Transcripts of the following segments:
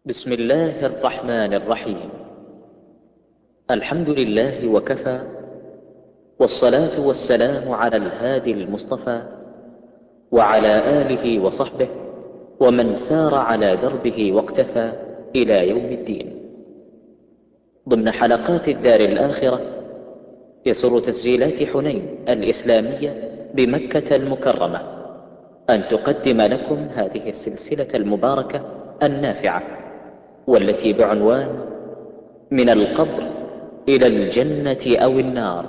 بسم الله الرحمن الرحيم الحمد لله وكفى والصلاة والسلام على الهادي المصطفى وعلى آله وصحبه ومن سار على دربه واقتفى إلى يوم الدين ضمن حلقات الدار الآخرة يسر تسجيلات حنين الإسلامية بمكة المكرمة أن تقدم لكم هذه السلسلة المباركة النافعة والتي بعنوان من القبر إلى الجنة أو النار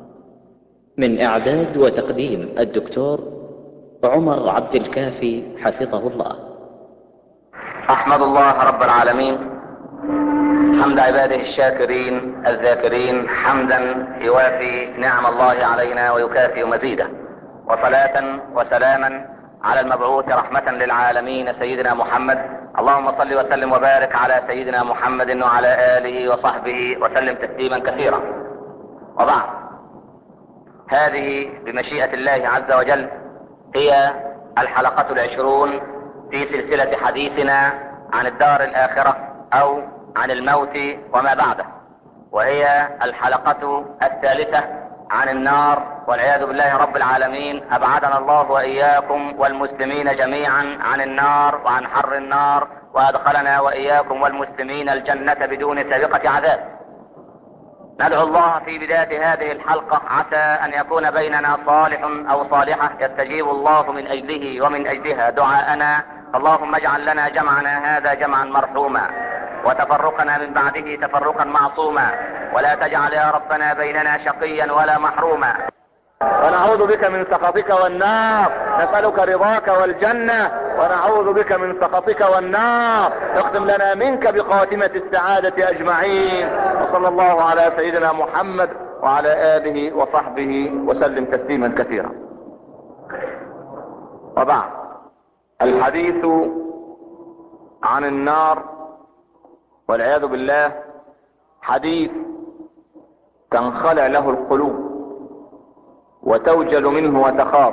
من إعداد وتقديم الدكتور عمر عبد الكافي حفظه الله احمد الله رب العالمين حمد عباده الشاكرين الذاكرين حمدا يوافي نعم الله علينا ويكافئ مزيده وصلاة وسلاما على المبعوث رحمة للعالمين سيدنا محمد اللهم صل وسلم وبارك على سيدنا محمد وعلى آله وصحبه وسلم تسليما كثيرا وبعد هذه بمشيئة الله عز وجل هي الحلقة العشرون في سلسلة حديثنا عن الدار الآخرة أو عن الموت وما بعده وهي الحلقة الثالثة عن النار والعياذ بالله رب العالمين أبعدنا الله وإياكم والمسلمين جميعا عن النار وعن حر النار وأدخلنا وإياكم والمسلمين الجنة بدون سابقة عذاب ندعو الله في بداية هذه الحلقة عسى أن يكون بيننا صالح أو صالحة يستجيب الله من أجله ومن أجلها دعاءنا اللهم اجعل لنا جمعنا هذا جمعا مرحوما وتفرقنا من بعده تفرقا معصوما ولا تجعل يا ربنا بيننا شقيا ولا محروما ونعوذ بك من سخطك والنار نسألك رضاك والجنة ونعوذ بك من سخطك والنار اختم لنا منك بخاتمة السعادة أجمعين وصلى الله على سيدنا محمد وعلى آله وصحبه وسلم تسليما كثيرا وبعد الحديث عن النار والعياذ بالله حديث تنخلع له القلوب وتوجل منه وتخاف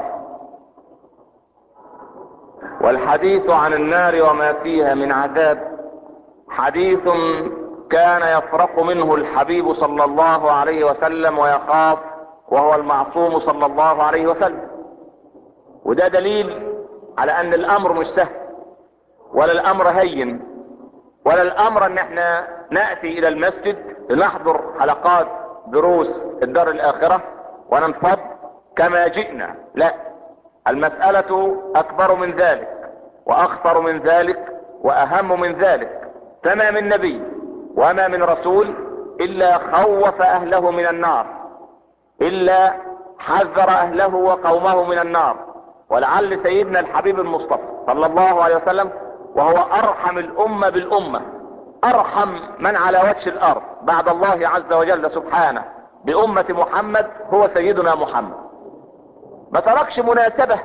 والحديث عن النار وما فيها من عذاب حديث كان يفرق منه الحبيب صلى الله عليه وسلم ويخاف وهو المعصوم صلى الله عليه وسلم وده دليل على ان الامر مش سهل ولا الامر هين ولا الامر ان احنا نأتي الى المسجد لنحضر حلقات دروس الدار الاخرة وننفض كما جئنا لا المسألة اكبر من ذلك واخطر من ذلك واهم من ذلك فما من نبي وما من رسول الا خوف اهله من النار الا حذر اهله وقومه من النار ولعل سيدنا الحبيب المصطفى صلى الله عليه وسلم وهو ارحم الامة بالامة ارحم من على وجه الارض بعد الله عز وجل سبحانه بامة محمد هو سيدنا محمد ما تركش مناسبة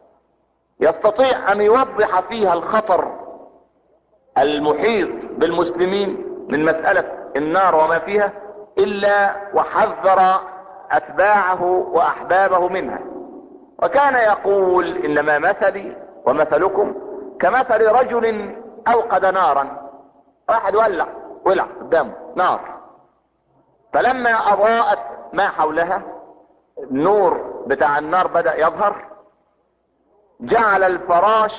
يستطيع ان يوضح فيها الخطر المحيط بالمسلمين من مسألة النار وما فيها الا وحذر اتباعه واحبابه منها وكان يقول انما مثلي ومثلكم كمثل رجل اوقد نارا واحد ولع ولع قدامه نار فلما اضاءت ما حولها النور بتاع النار بدأ يظهر جعل الفراش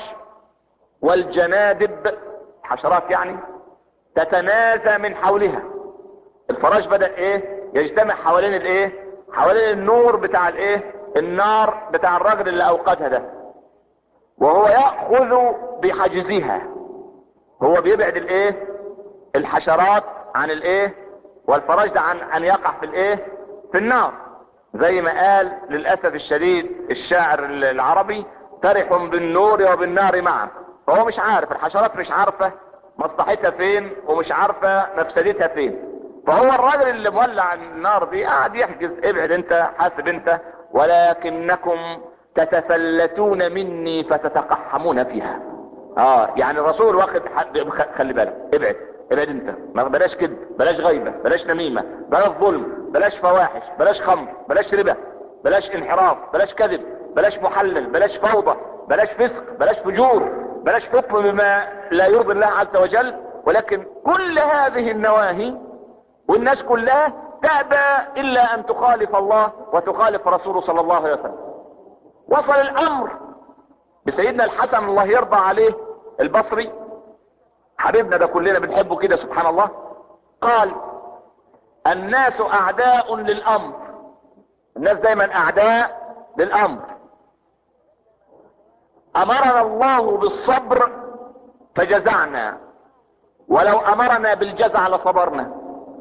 والجنادب حشرات يعني تتنازى من حولها الفراش بدأ ايه يجتمع حوالين الايه حوالين النور بتاع الايه النار بتاع الراجل اللي اوقدها ده وهو يأخذ بحجزها هو بيبعد الايه الحشرات عن الايه والفراش ده عن ان يقع في الايه في النار زي ما قال للأسف الشديد الشاعر العربي فرح بالنور وبالنار معا فهو مش عارف الحشرات مش عارفة مصلحتها فين ومش عارفة مفسدتها فين فهو الراجل اللي مولع النار دي قاعد يحجز ابعد انت حاسب انت ولكنكم تتفلتون مني فتتقحمون فيها اه يعني الرسول واخد خلي بالك ابعد ابعد انت ما بلاش كده بلاش غيبة بلاش نميمة بلاش ظلم بلاش فواحش بلاش خمر بلاش ربا بلاش انحراف بلاش كذب بلاش محلل بلاش فوضى بلاش فسق بلاش فجور بلاش حكم بما لا يرضي الله عز وجل ولكن كل هذه النواهي والناس كلها تأبى الا ان تخالف الله وتخالف رسوله صلى الله عليه وسلم وصل الامر بسيدنا الحسن الله يرضى عليه البصري حبيبنا ده كلنا بنحبه كده سبحان الله قال الناس اعداء للامر الناس دايما اعداء للامر امرنا الله بالصبر فجزعنا ولو امرنا بالجزع لصبرنا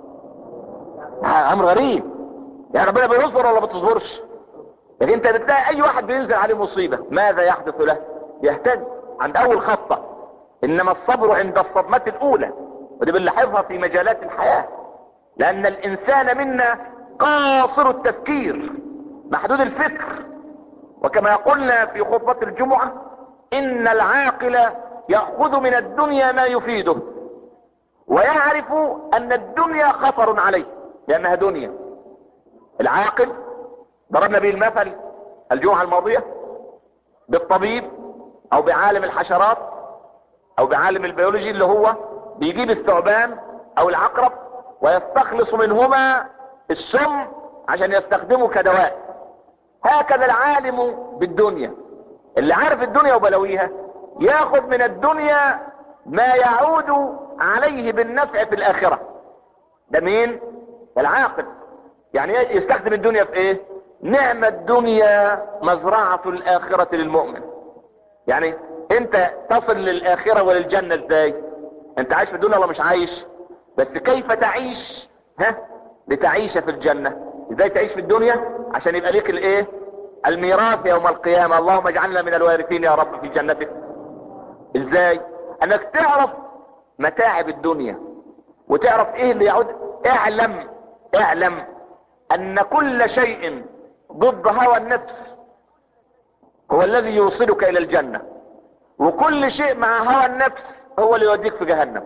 امر غريب يعني ربنا بيصبر ولا ما بتصبرش لكن انت بتلاقي اي واحد بينزل عليه مصيبة ماذا يحدث له يهتد عند اول خطة انما الصبر عند الصدمة الاولى ودي بنلاحظها في مجالات الحياة لان الانسان منا قاصر التفكير محدود الفكر وكما قلنا في خطبة الجمعة ان العاقل يأخذ من الدنيا ما يفيده ويعرف ان الدنيا خطر عليه لانها دنيا العاقل ضربنا به المثل الجمعة الماضية بالطبيب او بعالم الحشرات او بعالم البيولوجي اللي هو بيجيب الثعبان او العقرب ويستخلص منهما السم عشان يستخدمه كدواء هكذا العالم بالدنيا اللي عارف الدنيا وبلويها ياخذ من الدنيا ما يعود عليه بالنفع في الاخرة ده مين العاقل يعني يستخدم الدنيا في ايه نعم الدنيا مزرعة الاخرة للمؤمن يعني انت تصل للاخرة وللجنة ازاي انت عايش في الدنيا ولا مش عايش بس كيف تعيش ها لتعيش في الجنة ازاي تعيش في الدنيا عشان يبقى ليك الايه الميراث يوم القيامة اللهم اجعلنا من الوارثين يا رب في جنتك ازاي انك تعرف متاعب الدنيا وتعرف ايه اللي يعود اعلم اعلم ان كل شيء ضد هوى النفس هو الذي يوصلك الى الجنة وكل شيء مع هوى النفس هو اللي يوديك في جهنم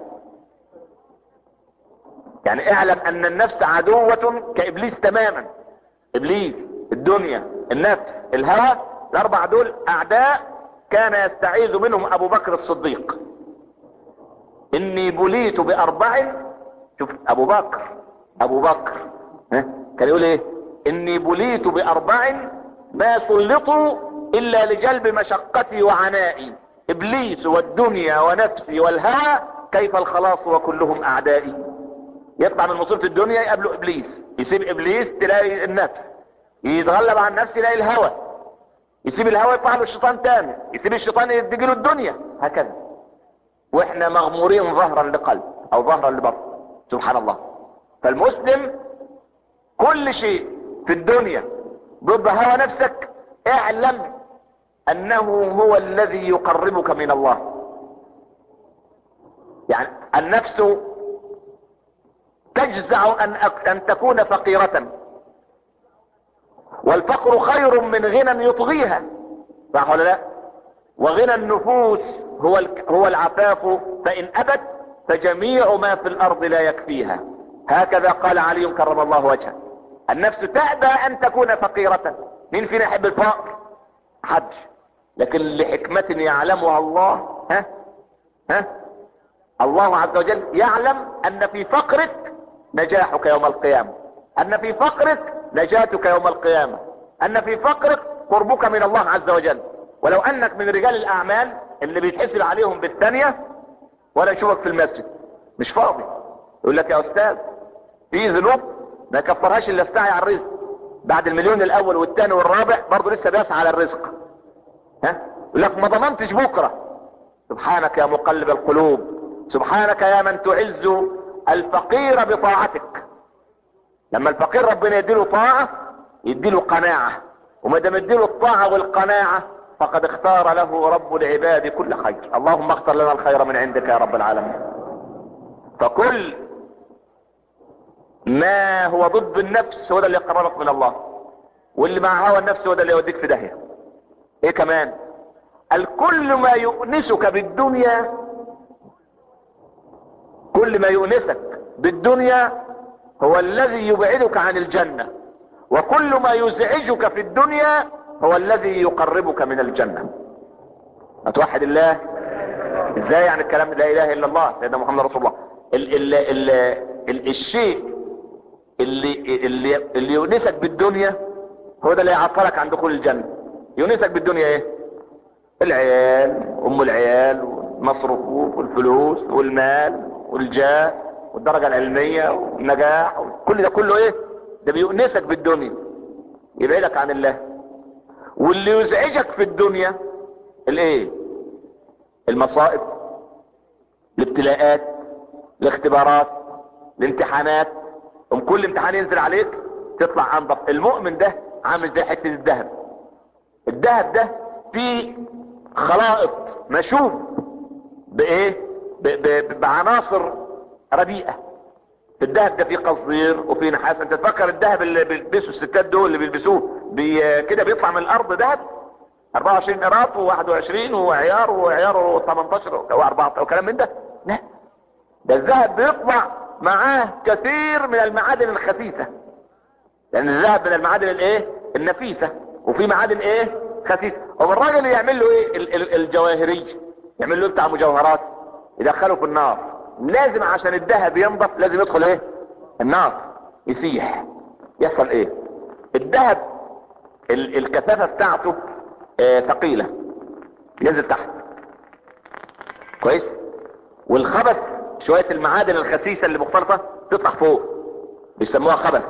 يعني اعلم ان النفس عدوة كابليس تماما ابليس الدنيا النفس الهوى الاربع دول اعداء كان يستعيذ منهم ابو بكر الصديق اني بليت باربع شوف ابو بكر ابو بكر ها كان يقول ايه اني بليت باربع ما سلطوا الا لجلب مشقتي وعنائي ابليس والدنيا ونفسي والهوى كيف الخلاص وكلهم اعدائي يطلع من مصيبة الدنيا يقابله ابليس يسيب ابليس تلاقي النفس يتغلب على النفس يلاقي الهوى يسيب الهوى يطلع له الشيطان تاني يسيب الشيطان يدي له الدنيا هكذا واحنا مغمورين ظهرا لقلب او ظهرا لبطن سبحان الله فالمسلم كل شيء في الدنيا ضد هوى نفسك اعلم انه هو الذي يقربك من الله يعني النفس تجزع ان, أن تكون فقيرة والفقر خير من غنى يطغيها صح ولا لا وغنى النفوس هو هو العفاف فان ابت فجميع ما في الارض لا يكفيها هكذا قال علي كرم الله وجهه النفس تأبى ان تكون فقيرة مين فينا يحب الفقر حد لكن لحكمة يعلمها الله ها ها الله عز وجل يعلم ان في فقرك نجاحك يوم القيامة ان في فقرك نجاتك يوم القيامة ان في فقرك قربك من الله عز وجل ولو انك من رجال الاعمال اللي بيتحسب عليهم بالثانية ولا يشوفك في المسجد مش فاضي يقول لك يا استاذ في ذنوب ما يكفرهاش الا السعي على الرزق بعد المليون الاول والثاني والرابع برضه لسه بيسعى على الرزق ها يقول لك ما ضمنتش بكره سبحانك يا مقلب القلوب سبحانك يا من تعز الفقير بطاعتك لما الفقير ربنا يديله طاعة يديله قناعة وما دام يديله الطاعة والقناعة فقد اختار له رب العباد كل خير اللهم اختر لنا الخير من عندك يا رب العالمين فكل ما هو ضد النفس هو ده اللي يقربك من الله واللي مع هوى النفس هو ده اللي يوديك في داهية ايه كمان الكل ما يؤنسك بالدنيا كل ما يؤنسك بالدنيا هو الذي يبعدك عن الجنة وكل ما يزعجك في الدنيا هو الذي يقربك من الجنة اتوحد الله ازاي يعني الكلام لا اله الا الله سيدنا محمد رسول الله ال ال ال ال الشيء اللي اللي اللي يونسك بالدنيا هو ده اللي يعطلك عن دخول الجنة يونسك بالدنيا ايه العيال ام العيال والمصروف والفلوس والمال والجاه والدرجة العلمية والنجاح كل ده كله ايه ده بيؤنسك بالدنيا يبعدك عن الله واللي يزعجك في الدنيا الايه المصائب الابتلاءات الاختبارات الامتحانات ام كل امتحان ينزل عليك تطلع انضف المؤمن ده عامل زي حته الذهب الذهب ده فيه خلائط مشوب بايه ب ب بعناصر رديئه الذهب ده فيه قصدير وفيه نحاس انت تفكر الذهب اللي بيلبسوا الستات دول اللي بيلبسوه بي كده بيطلع من الارض ذهب 24 قراط و21 وعيار وعيار 18 و4 وكلام من ده لا ده الذهب بيطلع معاه كثير من المعادن الخسيسة لان الذهب من المعادن الايه النفيسة وفي معادن ايه خسيسة هو الراجل اللي يعمل له ايه ال ال الجواهري يعمل له بتاع مجوهرات يدخله في النار لازم عشان الذهب ينضف لازم يدخل ايه النار يسيح يحصل ايه الذهب ال الكثافة بتاعته آه ثقيلة ينزل تحت كويس والخبث شوية المعادن الخسيسة اللي مختلطة تطلع فوق بيسموها خبث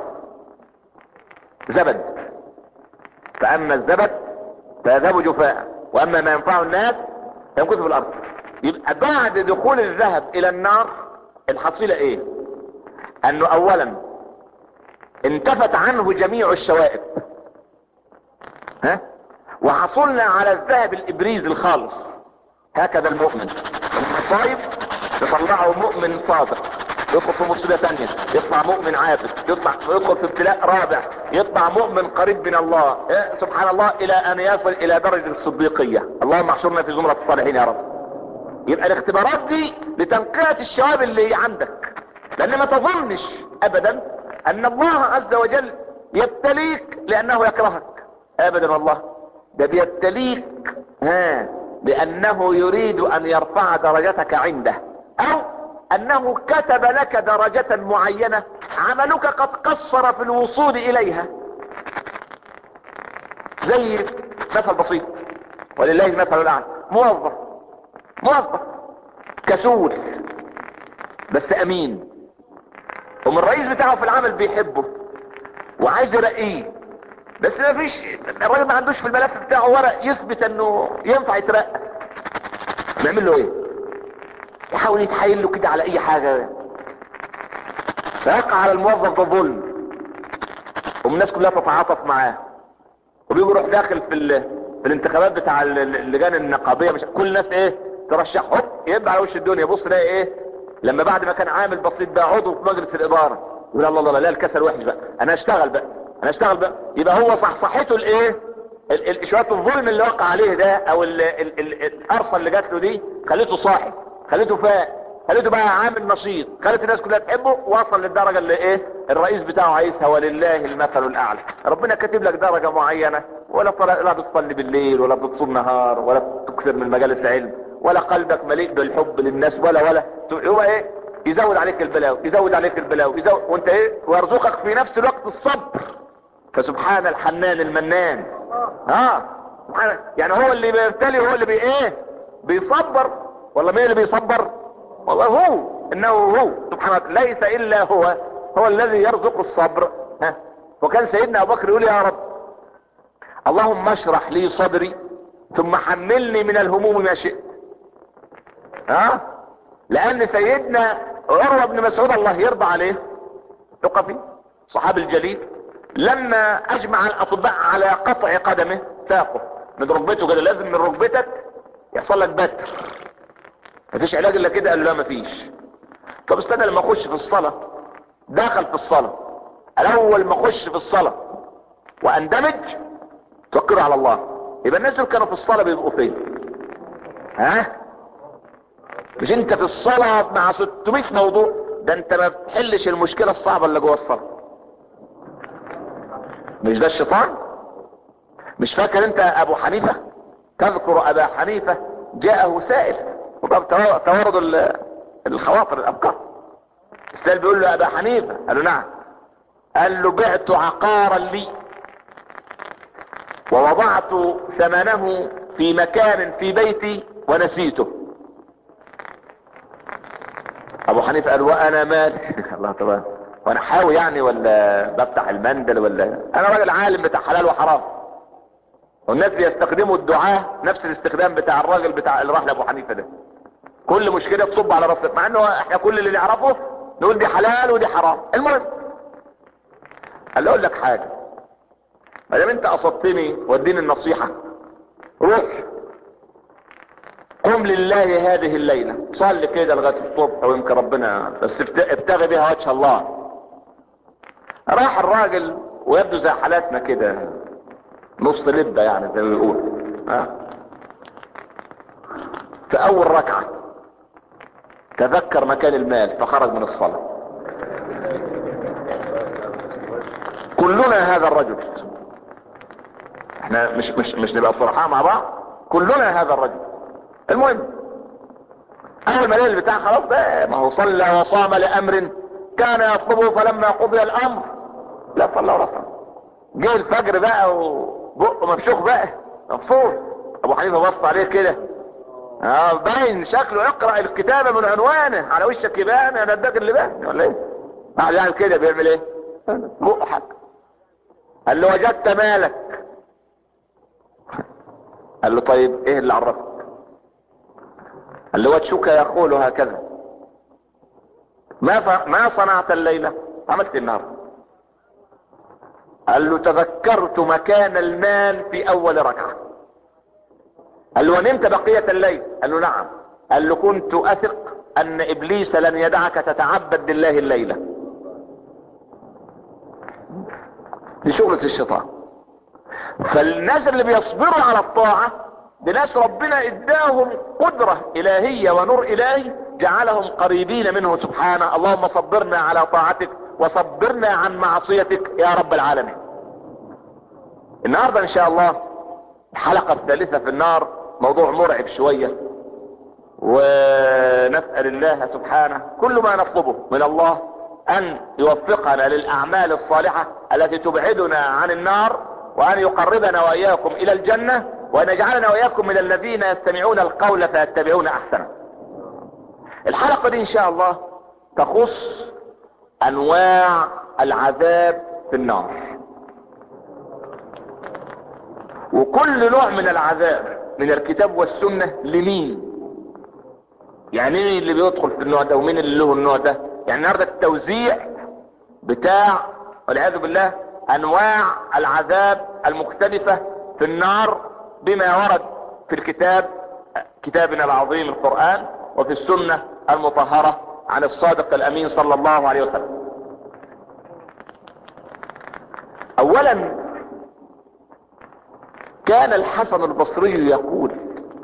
زبد فأما الزبد فيذهب جفاء وأما ما ينفع الناس يمكث في الأرض يبقى بعد دخول الذهب إلى النار الحصيلة إيه؟ أنه أولا انتفت عنه جميع الشوائب ها؟ وحصلنا على الذهب الإبريز الخالص هكذا المؤمن المصايب يطلعه مؤمن صادق يدخل في مصيبة تانية يطلع مؤمن عابد يطلع يدخل في ابتلاء رابع يطلع مؤمن قريب من الله إيه سبحان الله الى ان يصل الى درجة الصديقية اللهم احشرنا في زمرة الصالحين يا رب يبقى الاختبارات دي لتنقية الشباب اللي عندك لان ما تظنش ابدا ان الله عز وجل يبتليك لانه يكرهك ابدا والله ده بيبتليك ها لانه يريد ان يرفع درجتك عنده او انه كتب لك درجة معينة عملك قد قصر في الوصول اليها زي مثل بسيط ولله المثل الاعلى موظف موظف كسول بس امين ومن الرئيس بتاعه في العمل بيحبه وعايز يرقيه بس ما فيش الراجل ما عندوش في الملف بتاعه ورق يثبت انه ينفع يترقى نعمل له ايه يحاول يتحايل له كده على اي حاجة فيقع على الموظف ده ظلم والناس كلها تتعاطف معاه وبيجي يروح داخل في ال... في الانتخابات بتاع اللجان النقابيه مش كل الناس ايه ترشح هوب يبقى على وش الدنيا بص لاقي ايه لما بعد ما كان عامل بسيط بقى عضو في مجلس الاداره يقول الله الله لا الكسل وحش بقى انا اشتغل بقى انا اشتغل بقى يبقى هو صحصحته الايه ال... ال... شويه الظلم اللي وقع عليه ده او ال... ال... ال... القرصه اللي جات له دي خليته صاحي خليته فاق خليته بقى عامل نشيط خلت الناس كلها تحبه وصل للدرجة اللي ايه الرئيس بتاعه عايزها ولله المثل الاعلى ربنا كاتب لك درجة معينة ولا طلع لا بتصلي بالليل ولا بتصوم نهار ولا بتكثر من مجالس العلم ولا قلبك مليء بالحب للناس ولا ولا هو ايه يزود عليك البلاوي يزود عليك البلاوي يزود وانت ايه ويرزقك في نفس الوقت الصبر فسبحان الحنان المنان اه سبحان يعني هو اللي بيبتلي هو اللي بي ايه بيصبر ولا مين اللي بيصبر والله هو انه هو سبحانه ليس الا هو هو الذي يرزق الصبر ها وكان سيدنا ابو بكر يقول يا رب اللهم اشرح لي صدري ثم حملني من الهموم ما شئت ها لان سيدنا عروه بن مسعود الله يرضى عليه ثقفي صحابي الجليل لما اجمع الاطباء على قطع قدمه ساقه من ركبته كده لازم من ركبتك يحصل لك بتر مفيش علاج الا كده قال له لا مفيش طب استنى لما اخش في الصلاة داخل في الصلاة الاول ما اخش في الصلاة واندمج توكلوا على الله يبقى الناس اللي كانوا في الصلاة بيبقوا فين ها مش انت في الصلاة مع 600 موضوع ده انت ما بتحلش المشكلة الصعبة اللي جوه الصلاة مش ده الشيطان مش فاكر انت ابو حنيفة تذكر ابا حنيفة جاءه سائل وباب توارد الخواطر الافكار السائل بيقول له يا ابا حنيفه قال له نعم قال له بعت عقارا لي ووضعت ثمنه في مكان في بيتي ونسيته ابو حنيفه قال وانا مال الله طبعا وانا حاوي يعني ولا بفتح المندل ولا انا راجل عالم بتاع حلال وحرام والناس بيستخدموا الدعاة نفس الاستخدام بتاع الراجل بتاع اللي راح لابو حنيفه ده كل مشكله تصب على راسك مع انه احنا كل اللي نعرفه نقول دي حلال ودي حرام المهم قال له اقول لك حاجه ما دام انت قصدتني واديني النصيحه روح قم لله هذه الليله صلي كده لغايه الصبح ويمكن ربنا بس ابتغي بها وجه الله راح الراجل ويبدو زي حالاتنا كده نص لبة يعني زي ما بيقول ها في اول ركعة تذكر مكان المال فخرج من الصلاة كلنا هذا الرجل احنا مش مش مش نبقى صرحاء مع بعض كلنا هذا الرجل المهم اول ما الليل بتاع خلاص بقى ما هو صلى وصام لامر كان يطلبه فلما قضي الامر لا صلى ولا صام جه الفجر بقى وبقه مفشوخ بقى مبسوط ابو حنيفه بص عليه كده اه باين شكله يقرا الكتابه من عنوانه على وشك يبان انا اداك اللي بان ولا ايه بعد يعمل كده بيعمل ايه بقه حق قال له وجدت مالك قال له طيب ايه اللي عرفك قال له وجهك يقول هكذا ما ف... ما صنعت الليله عملت النهارده قال له تذكرت مكان المال في اول ركعة قال له ونمت بقية الليل قال له نعم قال له كنت اثق ان ابليس لن يدعك تتعبد بالله الليلة دي شغلة الشيطان فالناس اللي بيصبروا على الطاعة دي ناس ربنا اداهم قدرة الهية ونور الهي جعلهم قريبين منه سبحانه اللهم صبرنا على طاعتك وصبرنا عن معصيتك يا رب العالمين النهاردة ان شاء الله الحلقة الثالثة في النار موضوع مرعب شوية ونسأل الله سبحانه كل ما نطلبه من الله ان يوفقنا للاعمال الصالحة التي تبعدنا عن النار وان يقربنا واياكم الى الجنة وان يجعلنا واياكم من الذين يستمعون القول فيتبعون احسنه الحلقة دي ان شاء الله تخص انواع العذاب في النار وكل نوع من العذاب من الكتاب والسنة لمين يعني مين اللي بيدخل في النوع ده ومين اللي له النوع ده يعني النهارده التوزيع بتاع والعياذ بالله انواع العذاب المختلفة في النار بما ورد في الكتاب كتابنا العظيم القرآن وفي السنة المطهرة عن الصادق الامين صلى الله عليه وسلم اولا كان الحسن البصري يقول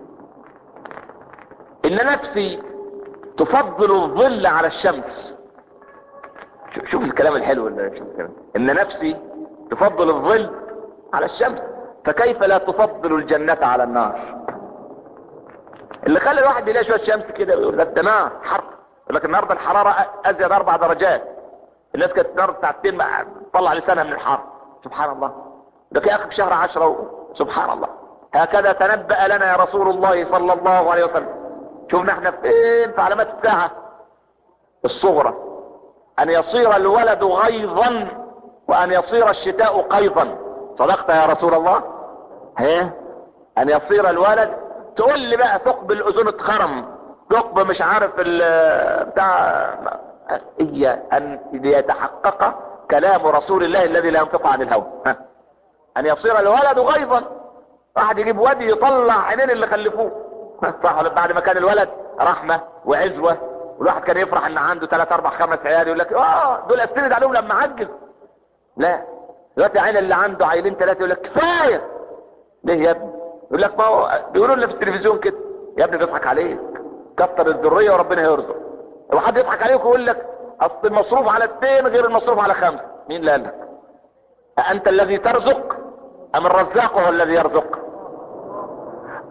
ان نفسي تفضل الظل على الشمس شوف الكلام الحلو اللي شوف الكلام ان نفسي تفضل الظل على الشمس فكيف لا تفضل الجنة على النار اللي خلى الواحد يلاقي شوية شمس كده ويقول لك ده نار حر يقول لك النهارده الحرارة ازيد اربع درجات الناس كانت النار ساعتين طلع لسانها من الحر سبحان الله ده في اخر شهر عشرة و... سبحان الله هكذا تنبأ لنا يا رسول الله صلى الله عليه وسلم شوفنا احنا فين في علامات الساعة الصغرى ان يصير الولد غيظا وان يصير الشتاء قيظا صدقت يا رسول الله هي ان يصير الولد تقول لي بقى ثقب الاذن اتخرم ثقب مش عارف بتاع هي ان يتحقق كلام رسول الله الذي لا ينطق عن الهوى ان يصير الولد غيظا واحد يجيب وادي يطلع عينين اللي خلفوه صح بعد ما كان الولد رحمة وعزوة والواحد كان يفرح ان عنده 3 4 5 عيال يقول لك اه دول استند عليهم لما عجز لا دلوقتي عين اللي عنده عيلين ثلاثه يقول لك كفايه ليه يا ابني يقول لك ما هو بيقولوا لنا في التلفزيون كده يا ابني بيضحك عليك كتر الذريه وربنا يرزق لو حد يضحك عليك ويقول لك اصل المصروف على اثنين غير المصروف على خمسه مين اللي قال لك أأنت الذي ترزق أم الرزاق هو الذي يرزق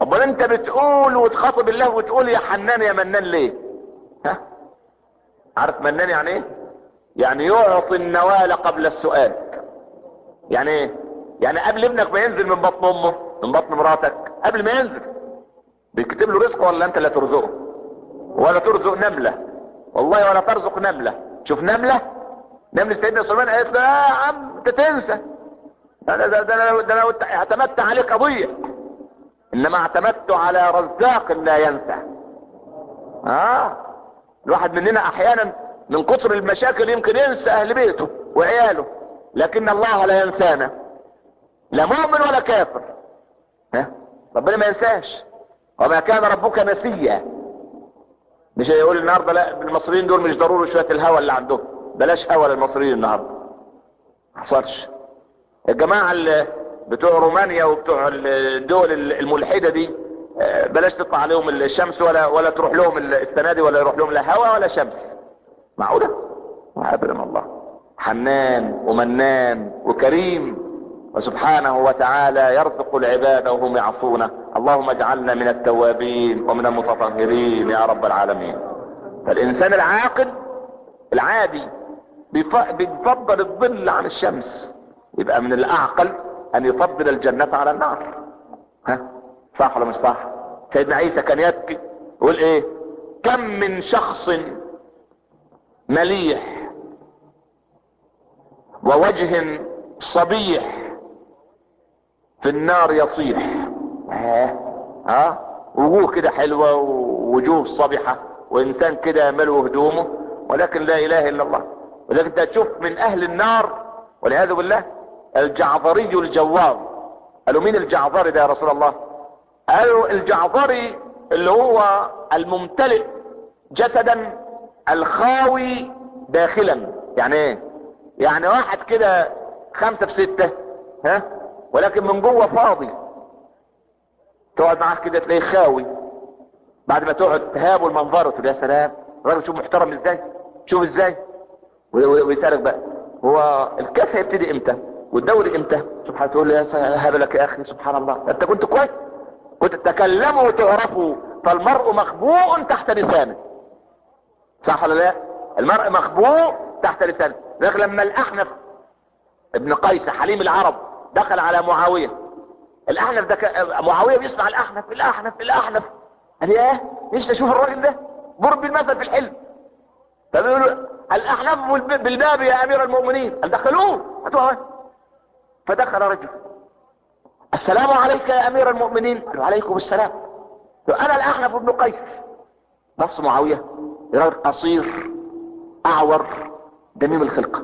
امال انت بتقول وتخاطب الله وتقول يا حنان يا منان ليه ها عارف منان يعني ايه يعني يعطي النوال قبل السؤال يعني ايه يعني قبل ابنك ما ينزل من بطن امه من بطن مراتك قبل ما ينزل بيكتب له رزقه ولا انت اللي ترزقه ولا ترزق نملة والله ولا ترزق نملة شوف نملة نملة سيدنا سليمان قالت له يا عم انت تنسى ده ده ده ده ده لو اعتمدت عليك اضيع انما اعتمدت على رزاق لا ينسى اه الواحد مننا احيانا من كثر المشاكل يمكن ينسى اهل بيته وعياله لكن الله لا ينسانا لا مؤمن ولا كافر ها ربنا ما ينساش وما كان ربك نسيا مش هيقول النهارده لا المصريين دول مش ضروري شويه الهوى اللي عندهم بلاش هوى للمصريين النهارده ما حصلش الجماعه اللي بتوع رومانيا وبتوع الدول الملحده دي آه، بلاش تطلع عليهم الشمس ولا ولا تروح لهم السنه دي ولا يروح لهم لا هوا ولا شمس معقوله ابدا الله حنان ومنان وكريم وسبحانه وتعالى يرزق العباد وهم يعصونه اللهم اجعلنا من التوابين ومن المتطهرين يا رب العالمين فالانسان العاقل العادي بيف- بيفضل الظل عن الشمس يبقى من الاعقل ان يفضل الجنة على النار ها صح ولا مش صح سيدنا عيسى كان يبكي يقول ايه كم من شخص مليح ووجه صبيح في النار يصيح ها ها وجوه كده حلوة ووجوه صبحة وانسان كده ملو هدومه ولكن لا اله الا الله ولكن انت تشوف من اهل النار والعياذ بالله الجعظري الجواظ قالوا مين الجعظري ده يا رسول الله قالوا الجعظري اللي هو الممتلئ جسدا الخاوي داخلا يعني ايه يعني واحد كده خمسة في ستة ها ولكن من جوه فاضي تقعد معاه كده تلاقيه خاوي بعد ما تقعد تهابه المنظر تقول يا سلام الراجل شوف محترم ازاي شوف ازاي و- و- ويسألك بقى هو الكاس هيبتدي امتى والدوري امتى سبحان تقول له يا س- هذا لك يا اخي سبحان الله انت كنت كويس كنت تتكلموا وتعرفوا فالمرء مخبوء تحت لسانه صح ولا لا المرء مخبوء تحت لسانه لكن لما الاحنف ابن قيس حليم العرب دخل على معاوية الاحنف ده ك- معاوية بيسمع الاحنف الاحنف الاحنف قال ياه نفسي اشوف الراجل ده ضرب بالمثل في الحلم فبيقولوا الاحنف بالب- بالباب يا امير المؤمنين قال دخلوه هاتوه هون. فدخل رجل السلام عليك يا امير المؤمنين قالوا عليكم السلام قالوا انا الاحنف بن قيس بص معاوية راجل قصير اعور دميم الخلقه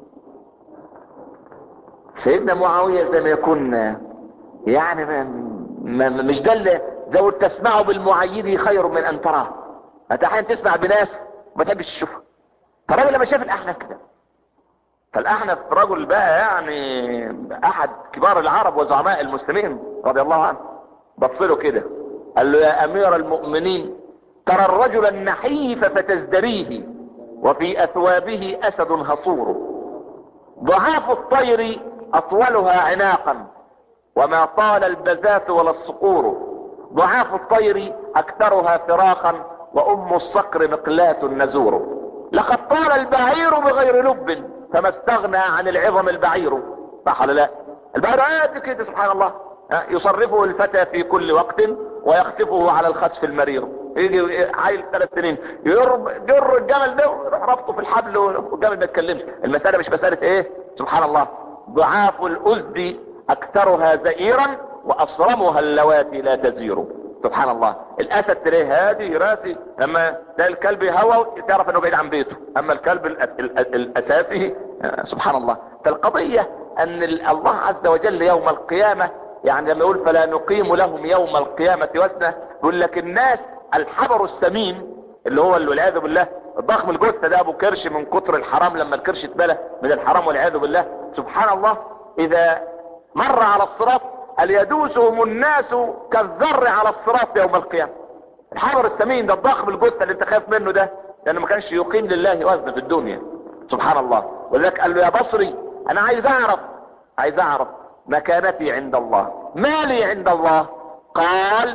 سيدنا معاوية زي ما يكون يعني ما ما مش ده اللي لو تسمعه بالمعيد خير من ان تراه انت احيانا تسمع بناس وما تحبش تشوفها فالراجل لما شاف الاحنف كده فالاحنف رجل بقى يعني احد كبار العرب وزعماء المسلمين رضي الله عنه بص له كده قال له يا امير المؤمنين ترى الرجل النحيف فتزدريه وفي اثوابه اسد هصور ضعاف الطير اطولها عناقا وما طال البزات ولا الصقور ضعاف الطير اكثرها فراخا وام الصقر مقلاة نزور لقد طال البعير بغير لب فما استغنى عن العظم البعير صح ولا لا البعير آت كده سبحان الله ها، يصرفه الفتى في كل وقت ويخطفه على الخسف المرير يجي عيل ثلاث سنين يرب جر الجمل ده ويروح ربطه في الحبل والجمل ما يتكلمش المسألة مش مسألة ايه سبحان الله ضعاف الأزد أكثرها زئيرا وأصرمها اللواتي لا تزير سبحان الله الأسد تلاقيه هادي راسي لما تلاقي الكلب يهوى تعرف انه بعيد عن بيته اما الكلب الأ- الأ- الأساسي آه، سبحان الله فالقضية ان ال- الله عز وجل يوم القيامة يعني لما يقول فلا نقيم لهم يوم القيامة وزنا يقول لك الناس الحبر السمين اللي هو اللي والعياذ بالله الضخم الجثة ده ابو كرش من كتر الحرام لما الكرش اتبلى من الحرام والعياذ بالله سبحان الله اذا مر على الصراط هل يدوسهم الناس كالذر على الصراط يوم القيامة الحجر الثمين ده الضخم الجثة اللي انت خايف منه ده لانه ما كانش يقيم لله وزن في الدنيا سبحان الله ولذلك قال له يا بصري انا عايز اعرف عايز اعرف مكانتي عند الله مالي عند الله قال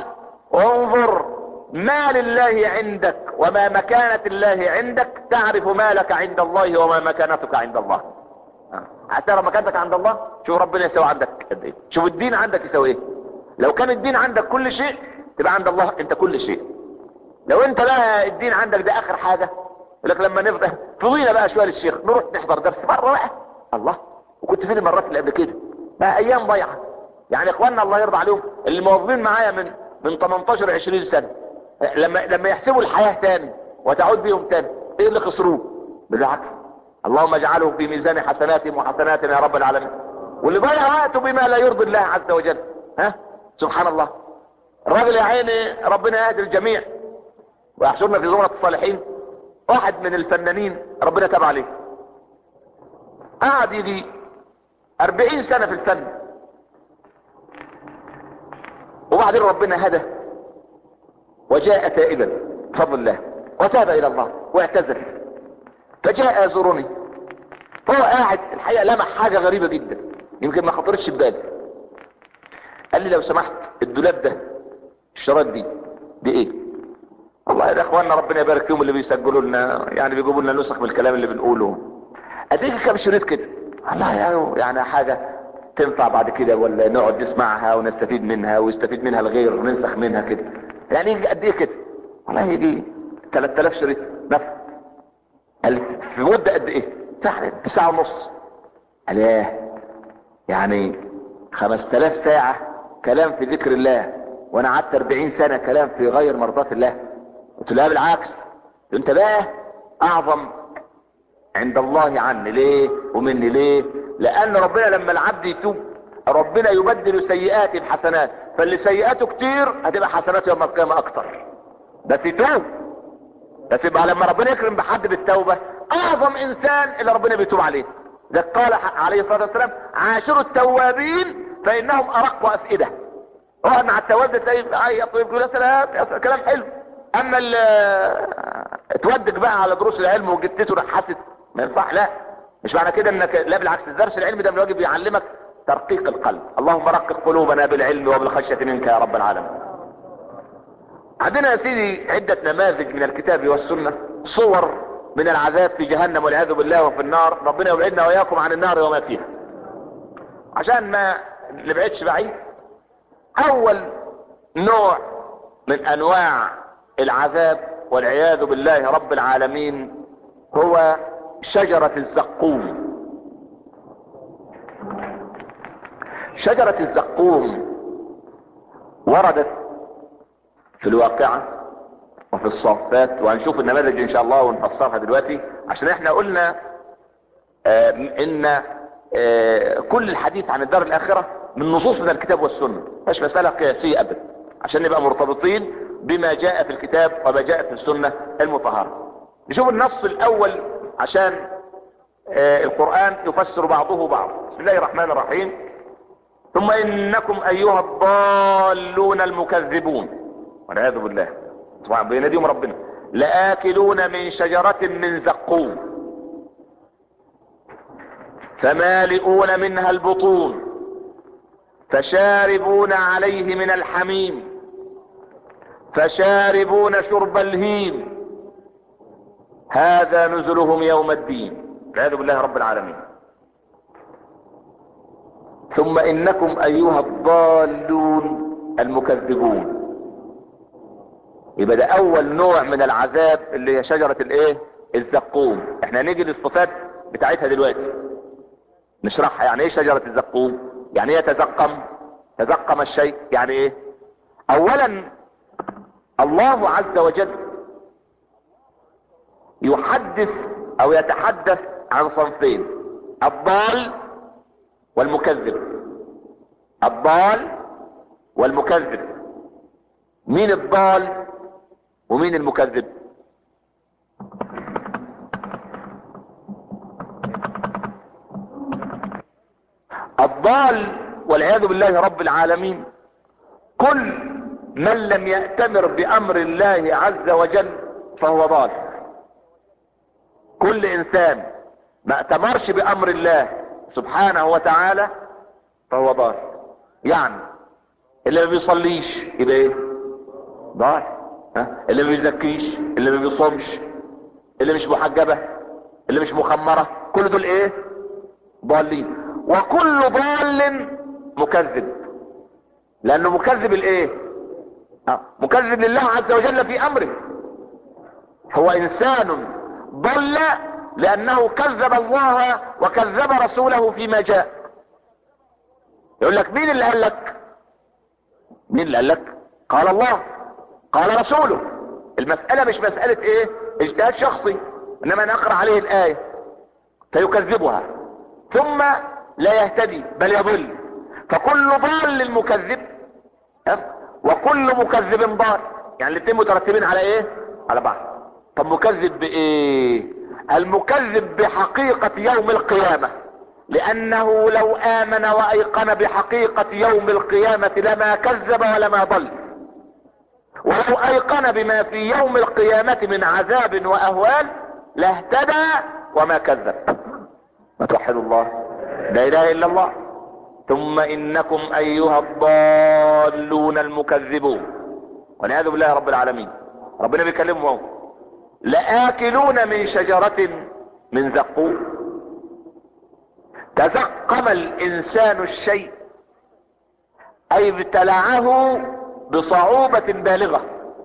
انظر ما لله عندك وما مكانة الله عندك تعرف ما لك عند الله وما مكانتك عند الله هترى مكانتك عند الله شوف ربنا يسوي عندك قد ايه شوف الدين عندك يسوي ايه لو كان الدين عندك كل شيء تبقى عند الله انت كل شيء لو انت بقى الدين عندك ده اخر حاجة لك لما نفضل فضينا بقى شوية للشيخ نروح نحضر درس مرة بقى الله وكنت فين المرات اللي قبل كده بقى ايام ضيعة يعني اخواننا الله يرضى عليهم اللي موظفين معايا من من 18 20 سنة لما لما يحسبوا الحياة تاني وتعود بيهم تاني ايه اللي خسروه بالعكس اللهم اجعله في ميزان حسناتهم وحسناتنا يا رب العالمين واللي ضيع وقته بما لا يرضي الله عز وجل ها سبحان الله الراجل يا عيني ربنا يهدي الجميع ويحشرنا في زمرة الصالحين واحد من الفنانين ربنا تاب عليه قعد يجي اربعين سنة في الفن وبعدين ربنا هدى وجاء تائبا بفضل الله وتاب الى الله واعتذر فجاء يزورني هو قاعد الحقيقة لمح حاجة غريبة جدا يمكن ما خطرتش ببالي قال لي لو سمحت الدولاب ده الشرايط دي دي ايه والله يا اخواننا ربنا يبارك فيهم اللي بيسجلوا لنا يعني بيجيبوا لنا نسخ من الكلام اللي بنقوله اديك كام شريط كده والله يعني يعني حاجة تنفع بعد كده ولا نقعد نسمعها ونستفيد منها ويستفيد منها الغير وننسخ منها كده يعني يجي قد ايه كده والله يجي 3000 شريط نفس قال في مدة قد ايه يعني ساعة ونص قال ايه يعني 5000 ساعة كلام في ذكر الله وانا قعدت 40 سنة كلام في غير مرضات الله قلت له بالعكس انت بقى اعظم عند الله عني ليه ومني ليه لان ربنا لما العبد يتوب ربنا يبدل سيئات حسنات فاللي سيئاته كتير هتبقى حسناته يوم القيامة اكتر بس يتوب بس يبقى لما ربنا يكرم بحد بالتوبة اعظم انسان اللي ربنا بيتوب عليه ده قال عليه الصلاة والسلام عاشروا التوابين فانهم ارق افئدة هو مع التواب ده تلاقيه عيط ويقول يا سلام يا سلام كلام حلو اما اللي اتودك بقى على دروس العلم وجدته رحست ما ينفع لا مش معنى كده انك لا بالعكس الدرس العلمي ده من الواجب يعلمك ترقيق القلب اللهم رقق قلوبنا بالعلم وبالخشية منك يا رب العالمين عندنا يا سيدي عدة نماذج من الكتاب والسنة صور من العذاب في جهنم والعياذ بالله وفي النار ربنا يبعدنا واياكم عن النار وما فيها عشان ما نبعدش بعيد اول نوع من انواع العذاب والعياذ بالله رب العالمين هو شجرة الزقوم شجرة الزقوم وردت في الواقعة وفي الصفات وهنشوف النماذج ان شاء الله ونفسرها دلوقتي عشان احنا قلنا آه ان آه كل الحديث عن الدار الاخرة من نصوص من الكتاب والسنة مش مسألة قياسية ابدا عشان نبقى مرتبطين بما جاء في الكتاب وما جاء في السنة المطهرة نشوف النص الاول عشان آه القرآن يفسر بعضه بعض بسم الله الرحمن الرحيم ثم انكم ايها الضالون المكذبون والعياذ بالله طبعا بيناديهم ربنا لآكلون من شجرة من زقوم فمالئون منها البطون فشاربون عليه من الحميم فشاربون شرب الهيم هذا نزلهم يوم الدين والعياذ بالله رب العالمين ثم انكم ايها الضالون المكذبون يبقى ده اول نوع من العذاب اللي هي شجرة الايه الزقوم احنا هنيجي للصفات بتاعتها دلوقتي نشرحها يعني ايه شجرة الزقوم يعني ايه تزقم تزقم الشيء يعني ايه اولا الله عز وجل يحدث او يتحدث عن صنفين الضال والمكذب الضال والمكذب مين الضال ومين المكذب الضال والعياذ بالله رب العالمين كل من لم يأتمر بأمر الله عز وجل فهو ضال كل انسان ما اتمرش بأمر الله سبحانه وتعالى فهو ضال يعني اللي ما بيصليش يبقى ايه ضال ها اللي ما بيزكيش اللي ما بيصومش اللي مش محجبة اللي مش مخمرة كل دول ايه ضالين وكل ضال مكذب لانه مكذب الايه آه. مكذب لله عز وجل في امره هو انسان ضل لانه كذب الله وكذب رسوله فيما جاء يقول لك مين اللي قال لك مين اللي قال لك قال الله قال رسوله المسألة مش مسألة ايه اجتهاد شخصي انما نقرأ عليه الآية فيكذبها ثم لا يهتدي بل يضل فكل ضال مكذب وكل مكذب ضال يعني الاثنين مترتبين على ايه على بعض طب مكذب بايه المكذب بحقيقة يوم القيامة لانه لو امن وايقن بحقيقة يوم القيامة لما كذب ولما ضل ولو ايقن بما في يوم القيامة من عذاب واهوال لاهتدى وما كذب ما توحد الله لا اله الا الله ثم انكم ايها الضالون المكذبون والعياذ بالله رب العالمين ربنا بيكلمهم اهو لآكلون من شجرة من زقوم تزقم الانسان الشيء اي ابتلعه بصعوبة بالغة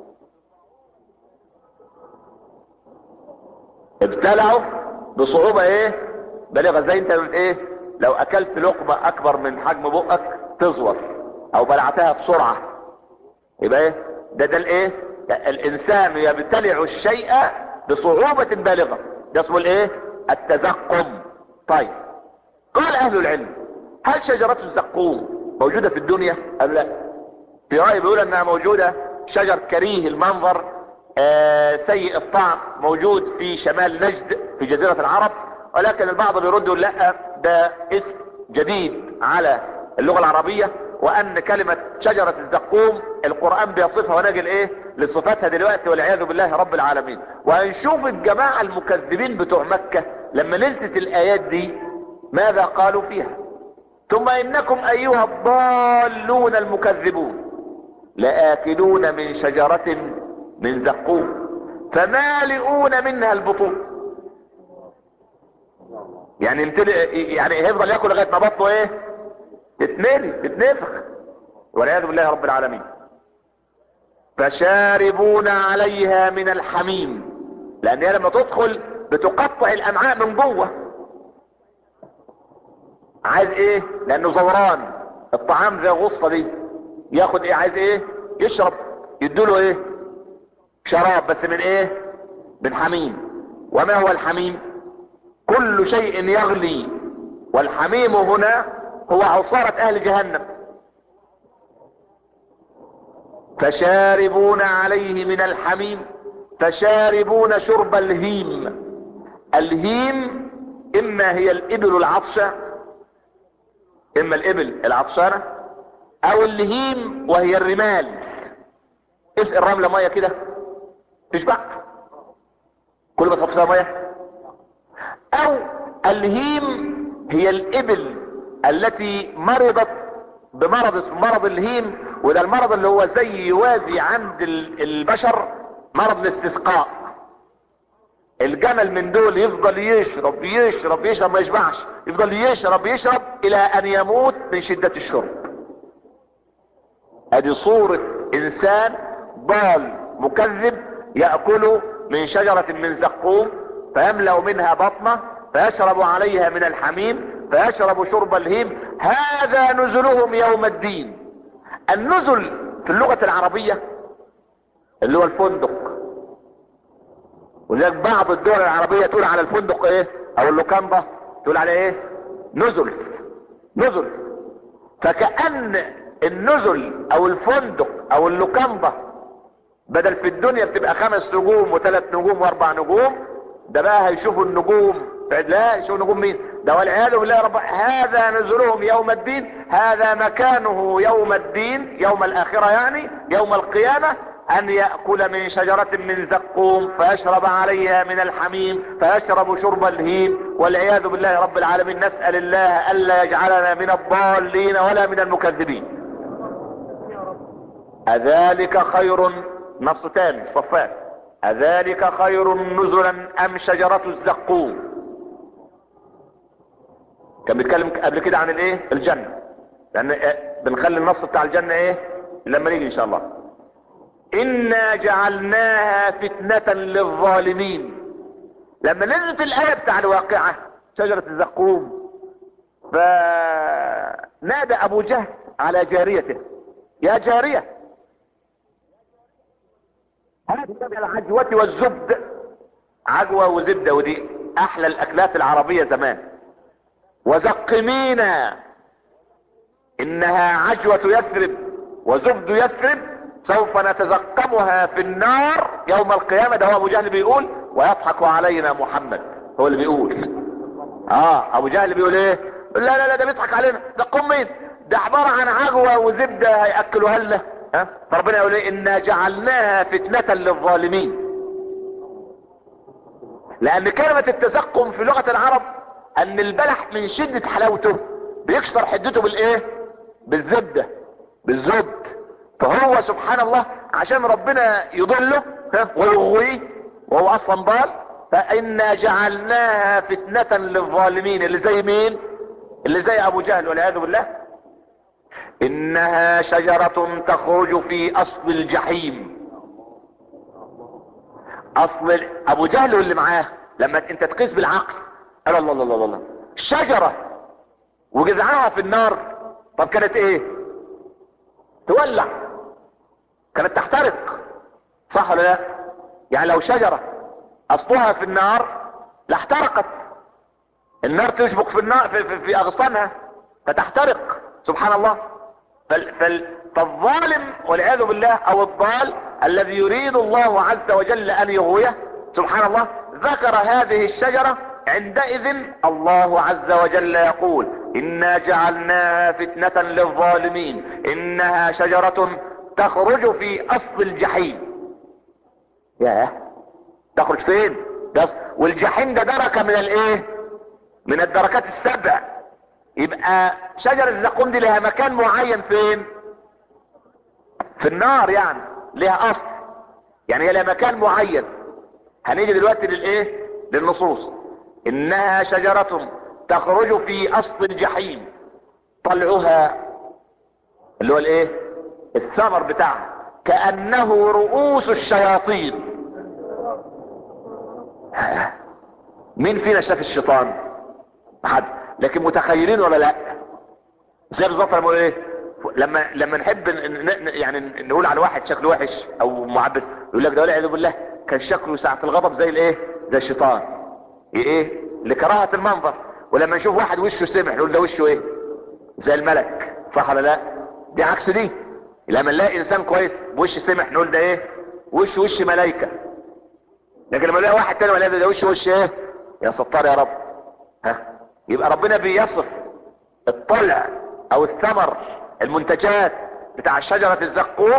ابتلعه بصعوبة ايه بالغة زي انت ايه لو اكلت لقمة اكبر من حجم بقك تزور او بلعتها بسرعة يبقى ايه ده ده الايه الانسان يبتلع الشيء بصعوبة بالغة ده اسمه الايه التزقم طيب قال اهل العلم هل شجرة الزقوم موجودة في الدنيا ام لا في رأي بيقول انها موجودة شجر كريه المنظر آه سيء الطعم موجود في شمال نجد في جزيرة العرب ولكن البعض بيرد يقول لا ده اسم جديد على اللغة العربية وان كلمة شجرة الزقوم القرآن بيصفها ونجل ايه لصفاتها دلوقتي والعياذ بالله رب العالمين وهنشوف الجماعة المكذبين بتوع مكة لما نزلت الايات دي ماذا قالوا فيها ثم انكم ايها الضالون المكذبون لآكلون من شجرة من زقوم فمالئون منها البطون يعني امتلئ يعني هيفضل ياكل لغايه ما بطنه ايه تتملي تتنفخ والعياذ بالله رب العالمين فشاربون عليها من الحميم لان هي لما تدخل بتقطع الامعاء من جوه عايز ايه لانه زوران الطعام زي الغصه دي ياخد ايه عايز ايه يشرب يدوله ايه شراب بس من ايه من حميم وما هو الحميم كل شيء يغلي والحميم هنا هو عصارة اهل جهنم فشاربون عليه من الحميم فشاربون شرب الهيم الهيم اما هي الابل العطشة اما الابل العطشانة او الهيم وهي الرمال اسقي الرملة مية كده تشبع كل ما تحط فيها مية او الهيم هي الابل التي مرضت بمرض اسمه مرض الهيم وده المرض اللي هو زي يوازي عند البشر مرض الاستسقاء الجمل من دول يفضل يشرب يشرب يشرب ما يشبعش يفضل يشرب يشرب الى ان يموت من شدة الشرب ادي صورة انسان ضال مكذب يأكل من شجرة من زقوم فيملأ منها بطنه فيشرب عليها من الحميم فيشرب شرب الهيم هذا نزلهم يوم الدين النزل في اللغة العربية اللي هو الفندق ولذلك بعض الدول العربية تقول على الفندق ايه او اللوكاندا تقول عليه ايه نزل نزل فكأن النزل او الفندق او اللوكاندا بدل في الدنيا بتبقى خمس نجوم وثلاث نجوم واربع نجوم ده بقى هيشوفوا النجوم لا يشوفوا نجوم مين ده والعياذ بالله رب هذا نزلهم يوم الدين هذا مكانه يوم الدين يوم الاخرة يعني يوم القيامة ان يأكل من شجرة من زقوم فيشرب عليها من الحميم فيشرب شرب الهيم والعياذ بالله رب العالمين نسأل الله الا يجعلنا من الضالين ولا من المكذبين اذلك خير نص تاني صفات اذلك خير نزلا ام شجرة الزقوم كان بيتكلم قبل كده عن الايه الجنة لان بنخلي النص بتاع الجنة ايه لما نيجي ان شاء الله انا جعلناها فتنة للظالمين لما نزلت الايه بتاع الواقعة شجرة الزقوم فنادى ابو جهل على جاريته يا جارية هات من العجوة والزبد عجوة وزبدة ودي احلى الاكلات العربية زمان وزقمينا انها عجوة يثرب وزبد يثرب سوف نتزقمها في النار يوم القيامة ده هو ابو جهل بيقول ويضحك علينا محمد هو اللي بيقول اه ابو جهل بيقول ايه لا لا لا ده بيضحك علينا ده قوم مين ده عبارة عن عجوة وزبدة هيأكلوها لنا ها فربنا يقول ايه انا جعلناها فتنة للظالمين لان كلمة التزقم في لغة العرب ان البلح من شدة حلاوته بيكسر حدته بالايه بالزبدة بالزبد فهو سبحان الله عشان ربنا يضله ها ويغويه وهو اصلا ضال فانا جعلناها فتنة للظالمين اللي زي مين اللي زي ابو جهل والعياذ بالله انها شجرة تخرج في اصل الجحيم اصل ابو جهل واللي معاه لما انت تقيس بالعقل قال الله الله الله الله شجرة وجذعها في النار طب كانت ايه تولع كانت تحترق صح ولا لا يعني لو شجرة اصلها في النار لاحترقت النار تشبك في النار في, في, في اغصانها فتحترق سبحان الله فال فال فالظالم والعياذ بالله او الضال الذي يريد الله عز وجل ان يغويه سبحان الله ذكر هذه الشجرة عندئذ الله عز وجل يقول انا جعلناها فتنة للظالمين انها شجرة تخرج في اصل الجحيم ياه تخرج فين بس والجحيم ده دركة من الايه من الدركات السبع يبقى شجر الزقوم دي لها مكان معين فين في النار يعني لها اصل يعني هي لها مكان معين هنيجي دلوقتي للايه للنصوص انها شجرة تخرج في اصل الجحيم طلعها اللي هو الايه الثمر بتاعها كأنه رؤوس الشياطين مين فينا شاف الشيطان محد لكن متخيلين ولا لا زي بالظبط لما ايه لما لما نحب ن... ن... يعني نقول على واحد شكله وحش او معبس يقول لك ده والعياذ بالله كان شكله ساعة الغضب زي الايه زي الشيطان ايه لكراهة المنظر ولما نشوف واحد وشه سمح نقول ده وشه ايه زي الملك صح ولا لا دي عكس دي لما نلاقي انسان كويس بوش سمح نقول ده ايه وش وش ملايكة لكن لما نلاقي واحد تاني ولا ده وش وش ايه يا ستار يا رب ها يبقى ربنا بيصف الطلع او الثمر المنتجات بتاع شجرة الزقوم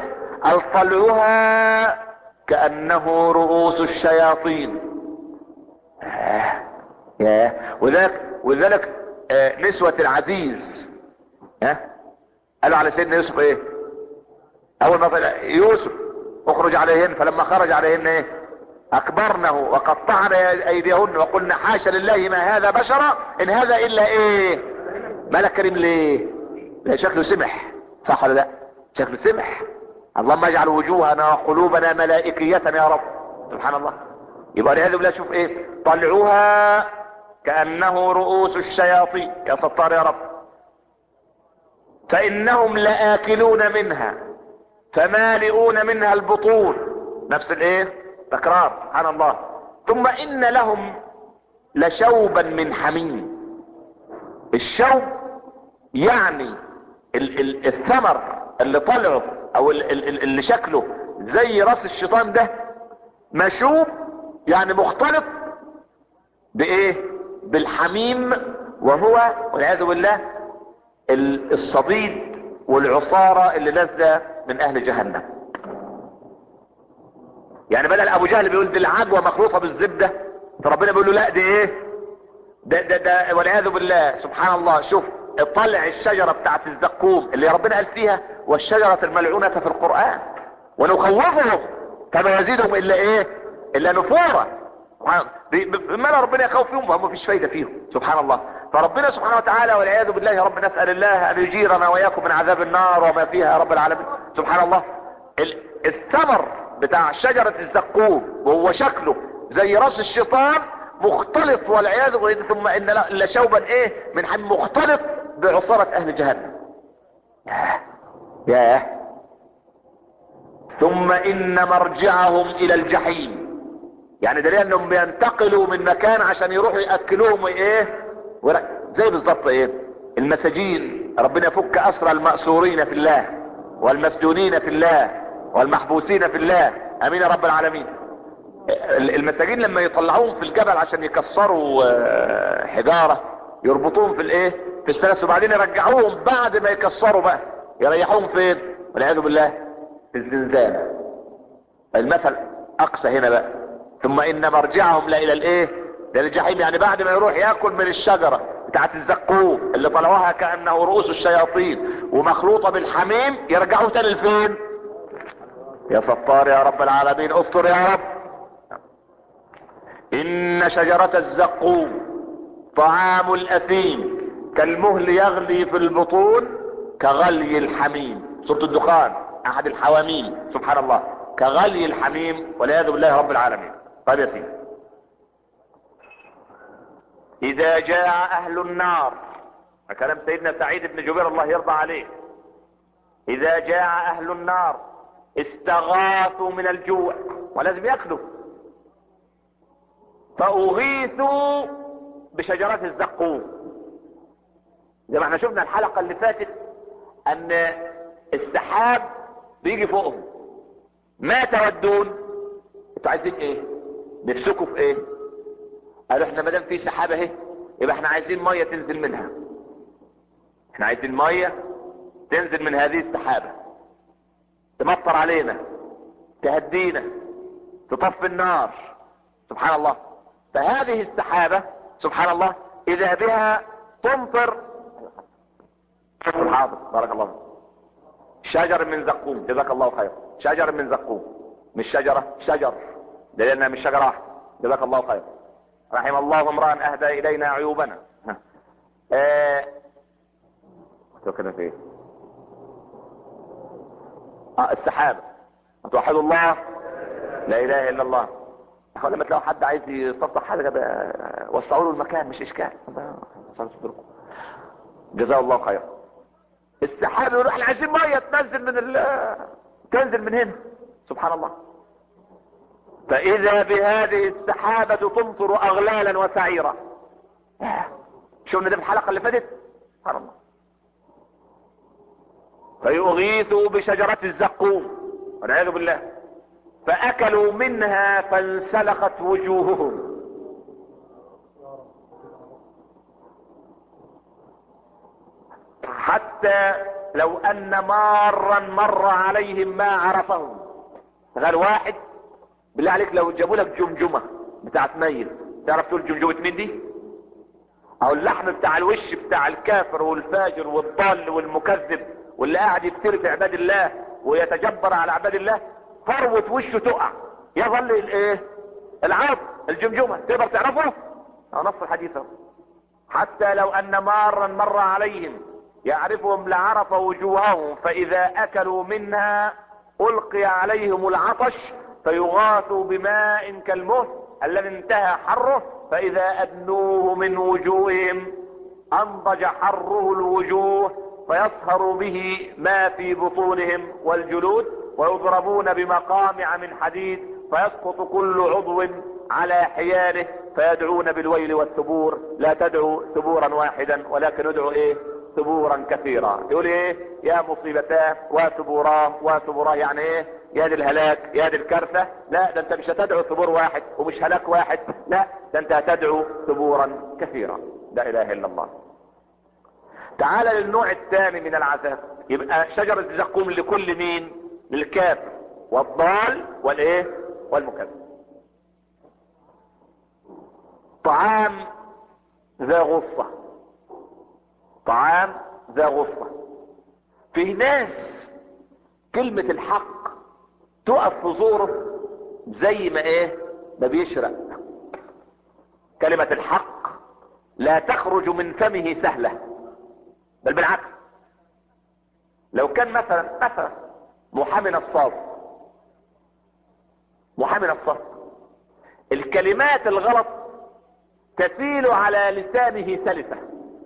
طلعها كأنه رؤوس الشياطين آه. ياه وذلك وذلك آه نسوة العزيز ها آه. قالوا على سيدنا يوسف ايه اول ما طلع يوسف اخرج عليهن فلما خرج عليهن ايه اكبرنه وقطعنا ايديهن وقلنا حاشا لله ما هذا بشرا ان هذا الا ايه ملك كريم ليه لا شكله سمح صح ولا لا شكله سمح اللهم اجعل وجوهنا وقلوبنا ملائكية يا رب سبحان الله يبقى لهذا بالله شوف ايه طلعوها كأنه رؤوس الشياطين يا ستار يا رب فإنهم لآكلون منها فمالئون منها البطون نفس الايه تكرار سبحان الله ثم إن لهم لشوبا من حميم الشوب يعني ال ال الثمر اللي طلعه او ال ال اللي شكله زي راس الشيطان ده مشوب يعني مختلط بايه بالحميم وهو والعياذ بالله الصديد والعصارة اللي نازلة من اهل جهنم يعني بدل ابو جهل بيقول دي العجوة مخلوطة بالزبدة فربنا بيقول له لا دي ايه ده ده ده والعياذ بالله سبحان الله شوف طلع الشجرة بتاعت الزقوم اللي ربنا قال فيها والشجرة الملعونة في القرآن ونخوفهم فما يزيدهم الا ايه الا نفورا بما ربنا يخوف فيهم وهم مفيش فايدة فيهم سبحان الله فربنا سبحانه وتعالى والعياذ بالله يا رب نسأل الله ان يجيرنا واياكم من عذاب النار وما فيها يا رب العالمين سبحان الله الثمر بتاع شجرة الزقوم وهو شكله زي راس الشيطان مختلط والعياذ بالله ثم ان لشوبا ايه من حم مختلط بعصارة اهل جهنم ياه ياه ثم ان مرجعهم الى الجحيم يعني دليل انهم بينتقلوا من مكان عشان يروحوا ياكلوهم ايه زي بالظبط ايه المساجين ربنا يفك اسرى المأسورين في الله والمسجونين في الله والمحبوسين في الله امين يا رب العالمين المساجين لما يطلعوهم في الجبل عشان يكسروا حجارة يربطوهم في الايه في السلس وبعدين يرجعوهم بعد ما يكسروا بقى يريحوهم فين والعياذ بالله في الزنزانة المثل اقصى هنا بقى ثم ان مرجعهم لا الى الايه للجحيم يعني بعد ما يروح ياكل من الشجرة بتاعت الزقوم اللي طلعوها كأنه رؤوس الشياطين ومخلوطة بالحميم يرجعوا تاني لفين يا ستار يا رب العالمين استر يا رب ان شجرة الزقوم طعام الاثيم كالمهل يغلي في البطون كغلي الحميم سورة الدخان احد الحواميم سبحان الله كغلي الحميم والعياذ بالله رب العالمين طيب يا سيدي اذا جاء اهل النار كلام سيدنا سعيد بن جبير الله يرضى عليه اذا جاء اهل النار استغاثوا من الجوع ولازم ياكلوا فاغيثوا بشجرات الزقوم زي ما احنا شفنا الحلقة اللي فاتت ان السحاب بيجي فوقهم ما تودون انتوا عايزين ايه نفسكوا في ايه قالوا احنا مادام في سحابة اهي يبقى احنا عايزين مية تنزل منها احنا عايزين مية تنزل من هذه السحابة تمطر علينا تهدينا تطفي النار سبحان الله فهذه السحابة سبحان الله اذا بها تمطر حاضر بارك الله شجر من زقوم جزاك الله خير شجر من زقوم مش شجرة شجر لانها مش شجرة واحدة جزاك الله خير رحم الله امرأ اهدى الينا عيوبنا اه كده في ايه اه السحابة توحدوا الله لا اله الا الله اخوان لما تلاقوا حد عايز يصدق حاجة بقى وسعوا له المكان مش اشكال جزاه الله خير السحاب يقول احنا عايزين ميه تنزل من ال تنزل من هنا سبحان الله فاذا بهذه السحابة تمطر اغلالا وسعيرا شفنا ده في الحلقة اللي فاتت سبحان الله فيغيثوا بشجرة الزقوم والعياذ بالله فاكلوا منها فانسلخت وجوههم حتى لو ان مارا مر عليهم ما عرفهم قال واحد بالله عليك لو جابوا لك جمجمة بتاعت ميت تعرف تقول جمجمة مين دي او اللحم بتاع الوش بتاع الكافر والفاجر والضال والمكذب واللي قاعد يفتري في عباد الله ويتجبر على عباد الله فروة وشه تقع يظل الايه العظم الجمجمة تقدر تعرفه او نص الحديث حتى لو ان مارا مر عليهم يعرفهم لعرف وجوههم فاذا اكلوا منها القي عليهم العطش فيغاثوا بماء كالمهل الذي انتهى حره فاذا ادنوه من وجوههم انضج حره الوجوه فيصهر به ما في بطونهم والجلود ويضربون بمقامع من حديد فيسقط كل عضو على حياله فيدعون بالويل والثبور لا تدعوا ثبورا واحدا ولكن ادعوا ايه ثبورا كثيرا يقول ايه يا مصيبتاه وثبوراه وثبوراه يعني ايه يا دي الهلاك يا دي الكارثة لا ده انت مش هتدعو ثبور واحد ومش هلاك واحد لا ده انت هتدعو ثبورا كثيرا لا اله الا الله تعال للنوع الثاني من العذاب يبقى شجرة زقوم لكل مين للكافر والضال والايه والمكذب طعام ذا غصة طعام ذا غصة فيه ناس كلمة الحق تقف في زوره زي ما ايه ما بيشرق كلمة الحق لا تخرج من فمه سهلة بل بالعكس لو كان مثلا مثلا محامي نصاب محامي نصاب الكلمات الغلط تسيل على لسانه سلسة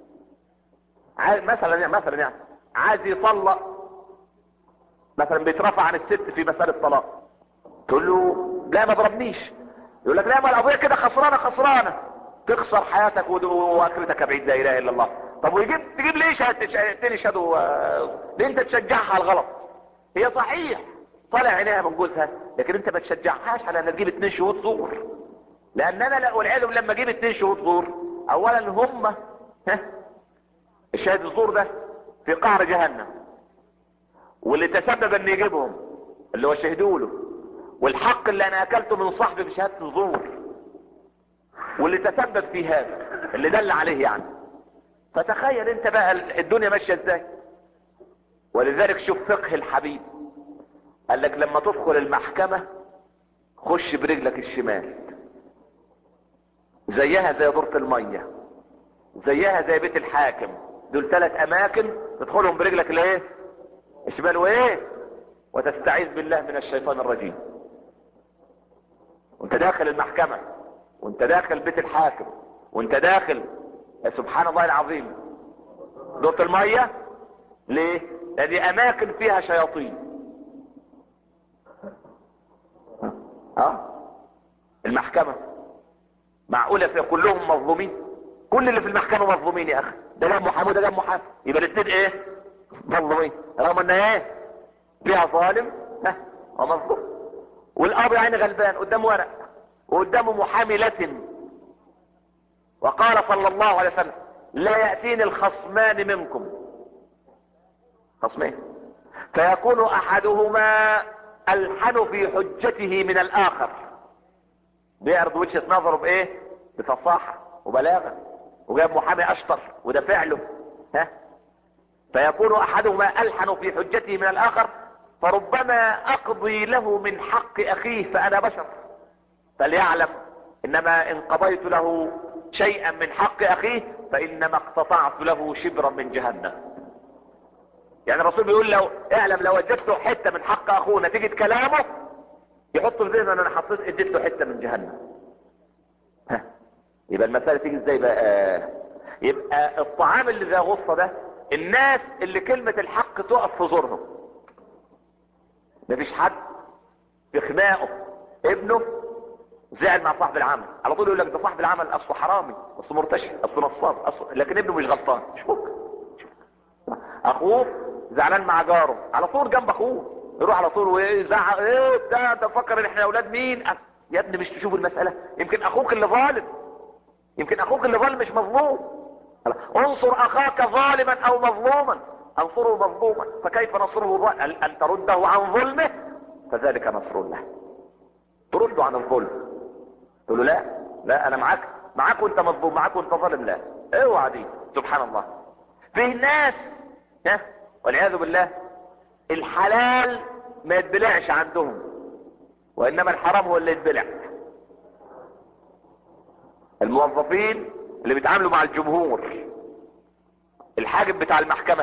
مثلا يعني مثلا يعني عايز يطلق مثلا بيترفع عن الست في مسألة طلاق تقول له لا ما ضربنيش يقول لك لا ما القضية كده خسرانة خسرانة تخسر حياتك واخرتك بعيد لا اله الا الله طب ويجيب تجيب ليه شهادتين شهدوا ليه انت تشجعها على الغلط هي صحيح طالع عينيها من جوزها لكن انت ما تشجعهاش على ان تجيب اتنين شهود زور لان انا لا والعلم لما اجيب اتنين شهود زور اولا هم ها الشاهد الزور ده في قعر جهنم واللي تسبب ان يجيبهم اللي هو شهدوا له والحق اللي انا اكلته من صاحبي بشهادة الزور واللي تسبب في هذا اللي دل عليه يعني فتخيل انت بقى الدنيا ماشية ازاي ولذلك شوف فقه الحبيب قال لك لما تدخل المحكمة خش برجلك الشمال زيها زي دورة المية زيها زي بيت الحاكم دول ثلاث اماكن تدخلهم برجلك الايه الشمال وايه وتستعيذ بالله من الشيطان الرجيم وانت داخل المحكمة وانت داخل بيت الحاكم وانت داخل يا سبحان الله العظيم دورة المية ليه لان دي اماكن فيها شياطين اه المحكمة معقولة في كلهم مظلومين كل اللي في المحكمة مظلومين يا اخي ده جاب محامي وده جاب محامي يبقى الاثنين ايه مظلومين رغم ان ايه فيها ظالم ها ومظلوم والقاضي عين غلبان قدامه ورق وقدامه محامي لسن وقال صلى الله عليه وسلم لا يأتيني الخصمان منكم خصمين فيكون احدهما الحن في حجته من الاخر بيعرض وجهة نظره بايه بفصاحة وبلاغة وجاب محامي اشطر وده فعله ها فيكون احدهما الحن في حجته من الاخر فربما اقضي له من حق اخيه فانا بشر فليعلم انما ان قضيت له شيئا من حق اخيه فانما اقتطعت له شبرا من جهنم يعني الرسول بيقول لو اعلم لو اديت له حته من حق اخوه نتيجه كلامه يحط في ذهنه ان انا حطيت اديت له حته من جهنم ها يبقى المساله تيجي ازاي بقى يبقى الطعام اللي ذا غصه ده الناس اللي كلمه الحق تقف في زورهم مفيش حد في خناقه ابنه زعل مع صاحب العمل على طول يقول لك ده صاحب العمل اصله حرامي اصله مرتشي اصله نصاب اصله لكن ابنه مش غلطان مش ممكن اخوه زعلان مع جاره على طول جنب اخوه يروح على طول ويزعق ايه ده انت فكر ان احنا اولاد مين يا ابني مش تشوف المسألة يمكن اخوك اللي ظالم يمكن اخوك اللي ظالم مش مظلوم انصر اخاك ظالما او مظلوما انصره مظلوما فكيف نصره ظالما ان ترده عن ظلمه فذلك نصر له ترده عن الظلم تقول له لا لا انا معاك معاك وانت مظلوم معاك وانت ظالم لا اوعى دي سبحان الله في ناس ها والعياذ بالله الحلال ما يتبلعش عندهم وانما الحرام هو اللي يتبلع الموظفين اللي بيتعاملوا مع الجمهور الحاجب بتاع المحكمة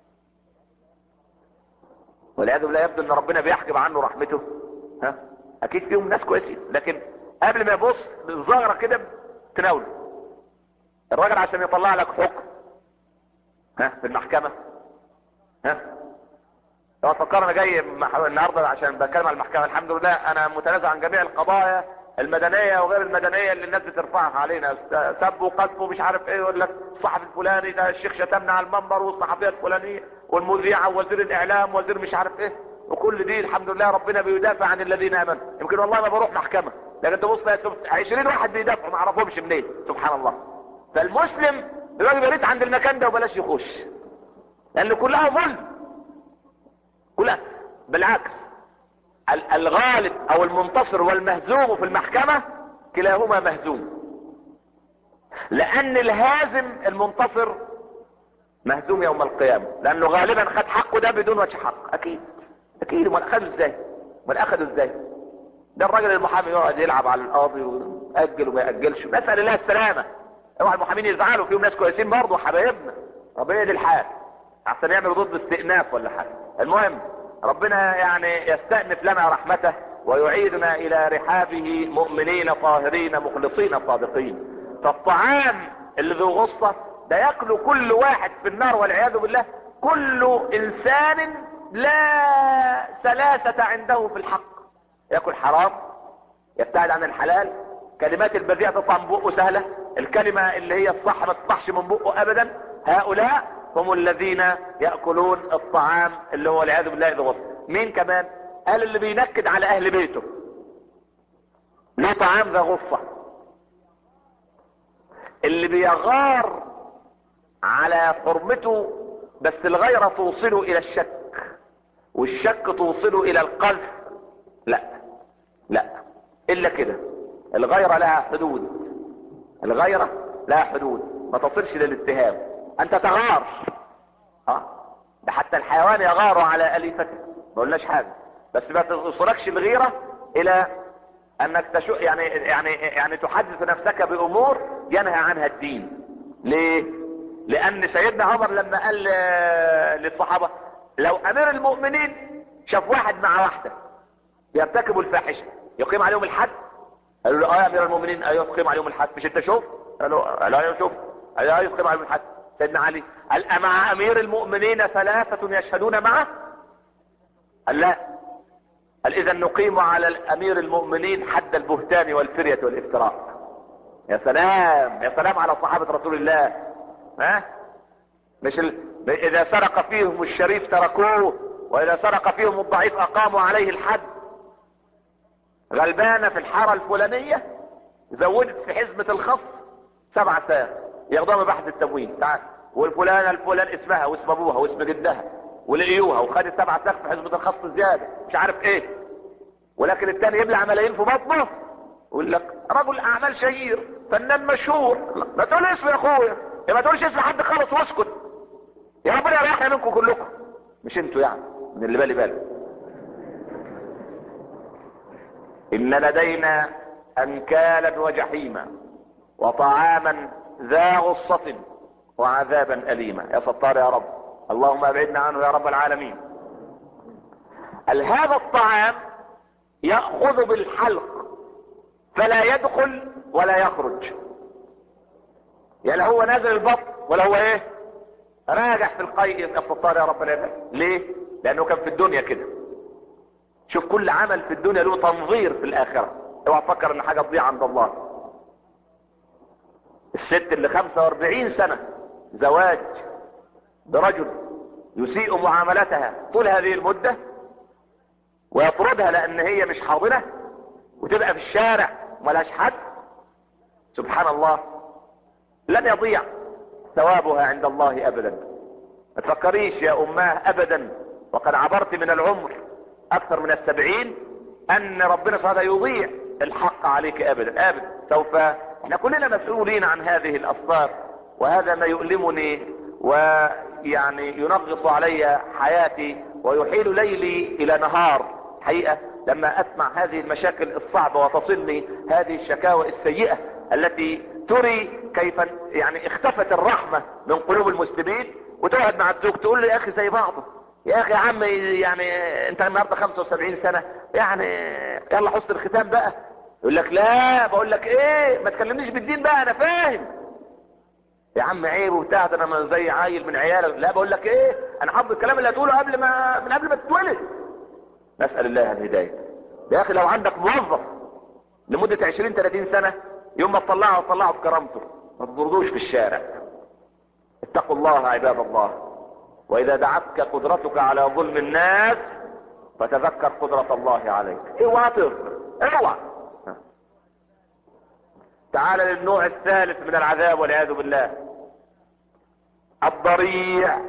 والعياذ بالله يبدو ان ربنا بيحجب عنه رحمته ها اكيد فيهم ناس كويسين لكن قبل ما يبص بالظاهرة كده تناوله الراجل عشان يطلع لك حكم ها في المحكمة ها لو فكر انا جاي النهارده عشان بتكلم على المحكمة الحمد لله انا متنازع عن جميع القضايا المدنية وغير المدنية اللي الناس بترفعها علينا سب وقذف ومش عارف ايه يقول لك الصحفي الفلاني ده الشيخ شتمنا على المنبر والصحفية الفلانية والمذيعة ووزير الاعلام وزير مش عارف ايه وكل دي الحمد لله ربنا بيدافع عن الذين امنوا يمكن والله ما بروح محكمة لكن تبص 20 واحد بيدافعوا ما اعرفهمش منين سبحان الله فالمسلم الراجل يا ريت عند المكان ده وبلاش يخش لان كلها ظلم كلها بالعكس الغالب او المنتصر والمهزوم في المحكمة كلاهما مهزوم لان الهازم المنتصر مهزوم يوم القيامة لانه غالبا خد حقه ده بدون وجه حق اكيد اكيد امال اخده ازاي امال اخده ازاي ده الراجل المحامي يقعد يلعب على القاضي ويأجل وما يأجلش نسأل الله السلامة اوعى المحامين يزعلوا فيهم ناس كويسين برضه حبايبنا ربنا يدي الحال احسن يعمل ضد استئناف ولا حاجة المهم ربنا يعني يستأنف لنا رحمته ويعيدنا الى رحابه مؤمنين طاهرين مخلصين صادقين فالطعام اللي ذو غصة ده ياكله كل واحد في النار والعياذ بالله كل انسان لا سلاسة عنده في الحق ياكل حرام يبتعد عن الحلال كلمات البذيئة تطلع من بقه سهلة الكلمة اللي هي الصح ما تطلعش من بقه ابدا هؤلاء هم الذين يأكلون الطعام اللي هو والعياذ بالله اذا وصل مين كمان قال اللي بينكد على اهل بيته له طعام ذا غصة اللي بيغار على حرمته بس الغيرة توصله الى الشك والشك توصله الى القذف لا لا الا كده الغيرة لها حدود الغيرة لها حدود ما تصلش للاتهام انت تغار اه ده حتى الحيوان يغار على اليفته ما قلناش حاجة بس ما توصلكش الغيرة الى انك تشو يعني يعني يعني تحدث نفسك بامور ينهى عنها الدين ليه لان سيدنا عمر لما قال للصحابة لو امير المؤمنين شاف واحد مع واحدة بيرتكبوا الفاحشة يقيم عليهم الحد قالوا له اه يا امير المؤمنين ايوه يقيم عليهم الحد مش انت شوف قالوا لا ايوه شوف ايوه يقيم عليهم الحد سيدنا علي قال مع امير المؤمنين ثلاثة يشهدون معه قال لا قال اذا نقيم على الامير المؤمنين حد البهتان والفرية والافتراء يا سلام يا سلام على صحابة رسول الله ها مش ال... اذا سرق فيهم الشريف تركوه واذا سرق فيهم الضعيف اقاموا عليه الحد غلبانة في الحارة الفلانية زودت في حزمة الخص سبع ساعات ياخدوها من بحث التموين تعال والفلانة الفلان اسمها واسم ابوها واسم جدها ولقيوها وخدت سبع ساعات في حزمة الخص زيادة مش عارف ايه ولكن التاني يبلع ملايين في بطنه يقول لك رجل اعمال شهير فنان مشهور ما تقول اسمه يا اخويا يا ما تقولش اسم حد خالص واسكت يا ربنا يريحنا منكم كلكم مش انتوا يعني من اللي بالي بالي ان لدينا انكالا وجحيما وطعاما ذا غصة وعذابا اليما يا ستار يا رب اللهم ابعدنا عنه يا رب العالمين هل هذا الطعام يأخذ بالحلق فلا يدخل ولا يخرج يعني هو نازل البطن ولا هو ايه راجع في القيء يا ستار يا رب العالمين ليه لانه كان في الدنيا كده شوف كل عمل في الدنيا له تنظير في الاخرة اوعى تفكر ان حاجة تضيع عند الله الست اللي 45 سنة زواج برجل يسيء معاملتها طول هذه المدة ويطردها لان هي مش حاضنة وتبقى في الشارع ملاش حد سبحان الله لن يضيع ثوابها عند الله ابدا ما تفكريش يا اماه ابدا وقد عبرت من العمر اكثر من السبعين ان ربنا سبحانه يضيع الحق عليك ابدا ابدا سوف احنا كلنا مسؤولين عن هذه الاصدار وهذا ما يؤلمني ويعني ينغص علي حياتي ويحيل ليلي الى نهار حقيقة لما اسمع هذه المشاكل الصعبة وتصلني هذه الشكاوى السيئة التي تري كيف يعني اختفت الرحمة من قلوب المسلمين وتقعد مع الزوج تقول له يا اخي زي بعضه يا اخي يا عم يعني انت النهارده 75 سنة يعني يلا حسن الختام بقى يقول لك لا بقول لك ايه ما تكلمنيش بالدين بقى انا فاهم يا عم عيب وبتاع ده انا زي عيل من عيالك لا بقول لك ايه انا حافظ الكلام اللي هتقوله قبل ما من قبل ما تتولد نسأل الله الهداية يا اخي لو عندك موظف لمدة 20 30 سنة يوم ما تطلعه تطلعه بكرامته ما تضردوش في الشارع اتقوا الله عباد الله واذا دعتك قدرتك على ظلم الناس فتذكر قدرة الله عليك اوعى تغفر اوعى تعال للنوع الثالث من العذاب والعياذ بالله الضريع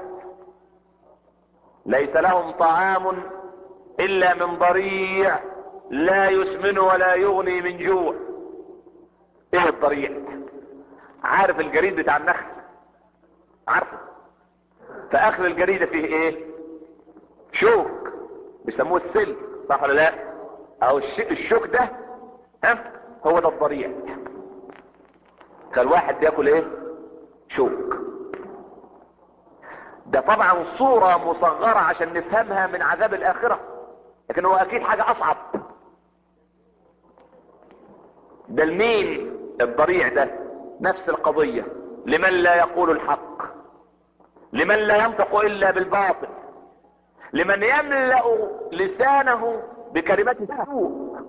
ليس لهم طعام الا من ضريع لا يسمن ولا يغني من جوع ايه الضريع عارف الجريد بتاع النخل عارفه فاخر الجريدة فيه ايه شوك بيسموه السلك صح ولا لا او الشوك ده ها هو ده الضريع فالواحد بياكل ايه شوك ده طبعا صورة مصغرة عشان نفهمها من عذاب الاخرة لكن هو اكيد حاجة اصعب ده المين الضريع ده نفس القضية لمن لا يقول الحق لمن لا ينطق الا بالباطل لمن يملأ لسانه بكلمات السوء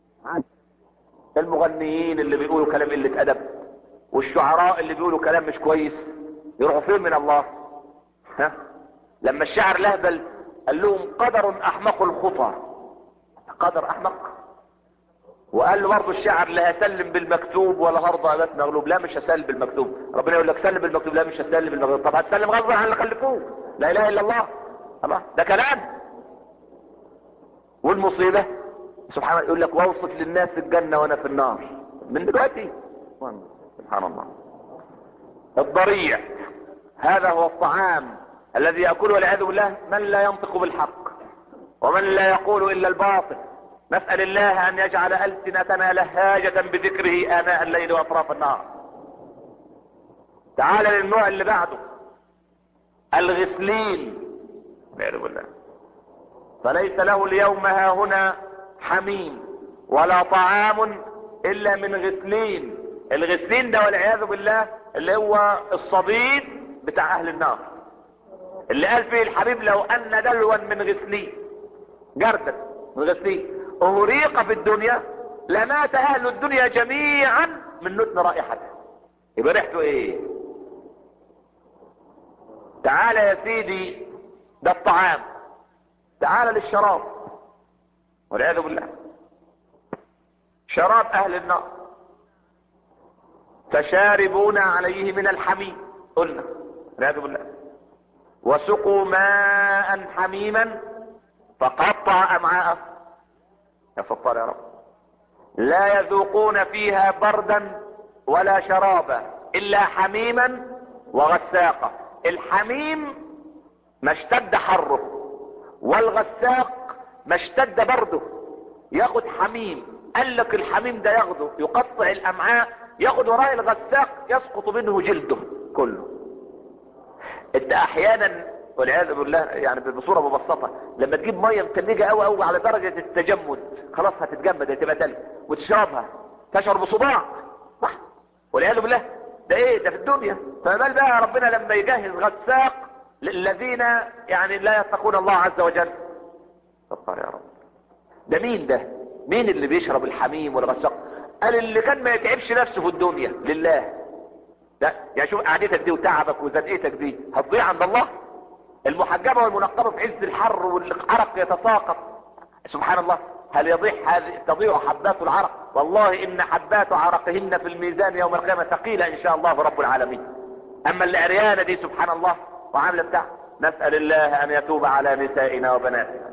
المغنيين اللي بيقولوا كلام قلة ادب والشعراء اللي بيقولوا كلام مش كويس يروحوا فين من الله ها لما الشاعر لهبل قال لهم قدر احمق الخطى قدر احمق وقال له برضه الشاعر لا هسلم بالمكتوب ولا هرضى ابات مغلوب لا مش هسلم بالمكتوب ربنا يقول لك سلم بالمكتوب لا مش هسلم بالمكتوب طب هتسلم غصب عن اللي خلفوه لا اله الا الله الله ده كلام والمصيبة سبحان الله يقول لك واوصف للناس الجنة وانا في النار من دلوقتي سبحان الله الضريع هذا هو الطعام الذي يأكله والعياذ بالله من لا ينطق بالحق ومن لا يقول الا الباطل نسأل الله ان يجعل ألسنتنا لهاجة بذكره آناء الليل واطراف النهار تعال للنوع اللي بعده الغسلين والعياذ بالله فليس له اليوم ها هنا حميم ولا طعام الا من غسلين الغسلين ده والعياذ بالله اللي هو الصديد بتاع اهل النار اللي قال فيه الحبيب لو ان دلوا من غسلين جردا من غسلين اهريق في الدنيا لمات اهل الدنيا جميعا من نتن رائحته يبقى ريحته ايه تعالى يا سيدي ده الطعام تعال للشراب والعياذ بالله شراب اهل النار فشاربون عليه من الحميم قلنا والعياذ بالله وسقوا ماء حميما فقطع امعاءه يا ستار يا رب لا يذوقون فيها بردا ولا شرابا الا حميما وغساقا الحميم ما اشتد حره والغساق ما اشتد برده ياخد حميم قال لك الحميم ده ياخده يقطع الامعاء ياخد وراء الغساق يسقط منه جلده كله انت احيانا والعياذ بالله يعني بصوره مبسطه لما تجيب ميه متلجه قوي قوي على درجه التجمد خلاص هتتجمد هتبقى تلج وتشربها تشعر بصداع صح والعياذ بالله ده ايه ده في الدنيا فما بال بقى ربنا لما يجهز غساق للذين يعني لا يتقون الله عز وجل استغفر يا رب ده مين ده مين اللي بيشرب الحميم والغساق قال اللي كان ما يتعبش نفسه في الدنيا لله لا يعني شوف قعدتك دي وتعبك وزنقتك دي هتضيع عند الله المحجبة والمنقبة في عز الحر والعرق يتساقط سبحان الله هل يضيع هذه تضيع حبات العرق والله ان حبات عرقهن في الميزان يوم القيامة ثقيلة ان شاء الله رب العالمين اما العريانة دي سبحان الله وعاملة بتاع نسأل الله ان يتوب على نسائنا وبناتنا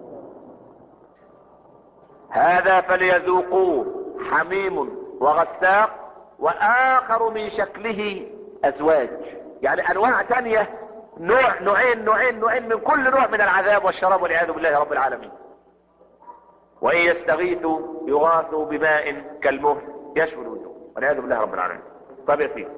هذا فليذوقوه حميم وغساق واخر من شكله ازواج يعني انواع تانية نوع نوعين نوعين نوعين من كل نوع من العذاب والشراب والعياذ بالله رب العالمين وان يستغيثوا يغاثوا بماء كالمهل يشوي الوجوه والعياذ بالله رب العالمين طب يا سيدي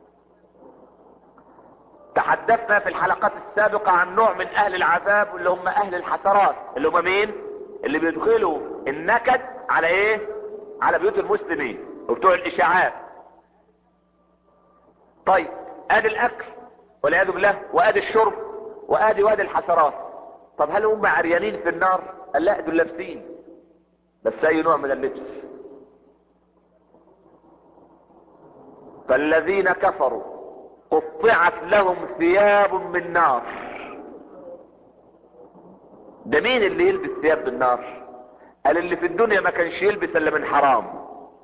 تحدثنا في الحلقات السابقة عن نوع من اهل العذاب اللي هم اهل الحسرات اللي هم مين اللي بيدخلوا النكد على ايه على بيوت المسلمين وبتوع الاشاعات طيب ادي الاكل والعياذ بالله وادي الشرب وادي وادي الحسرات طب هل هم عريانين في النار قال لا دول لابسين بس اي نوع من اللبس فالذين كفروا قطعت لهم ثياب من نار ده مين اللي يلبس ثياب من نار قال اللي في الدنيا ما كانش يلبس الا من حرام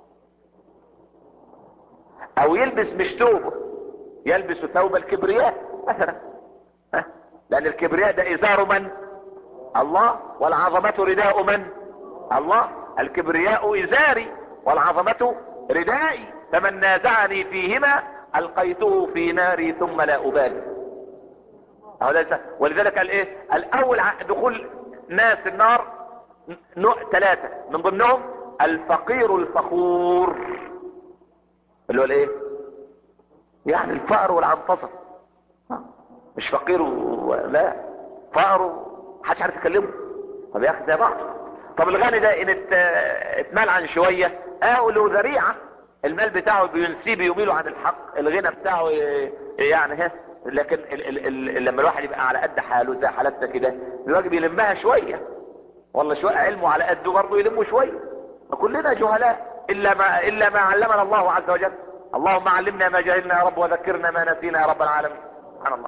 او يلبس مش ثوبه يلبس ثوب الكبرياء مثلا ها؟ لان الكبرياء ده ازار من الله والعظمة رداء من الله الكبرياء ازاري والعظمة ردائي فمن نازعني فيهما القيته في ناري ثم لا ابالي ولذلك قال ايه الاول دخول ناس النار نوع ثلاثة من ضمنهم الفقير الفخور اللي هو الايه يعني الفقر والعنفصة مش فقير و... لا فقر محدش عارف يكلمه طب يا اخي زي بعض طب الغني ده ان ات... اتمال عن شوية اه له ذريعة المال بتاعه بينسيه بيميله عن الحق الغنى بتاعه يعني ها لكن ال ال ال لما الواحد يبقى على قد حاله زي حالتنا كده الواجب يلمها شوية والله شوية علمه على قده برضه يلمه شوية كلنا جهلاء الا ما الا ما علمنا الله عز وجل اللهم علمنا ما جهلنا يا رب وذكرنا ما نسينا يا رب العالمين سبحان الله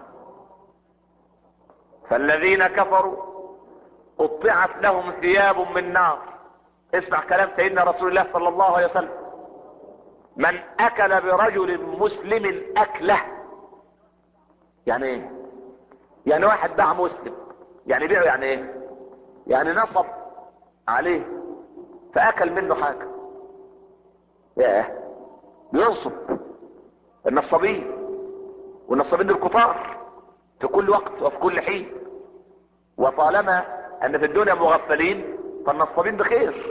فالذين كفروا قطعت لهم ثياب من نار اسمع كلام سيدنا رسول الله صلى الله عليه وسلم من اكل برجل مسلم اكله يعني ايه يعني واحد باع مسلم يعني بيعه يعني ايه يعني نصب عليه فاكل منه حاجة ياه بينصب النصابين والنصابين الكفار في كل وقت وفي كل حين وطالما ان في الدنيا مغفلين فالنصابين بخير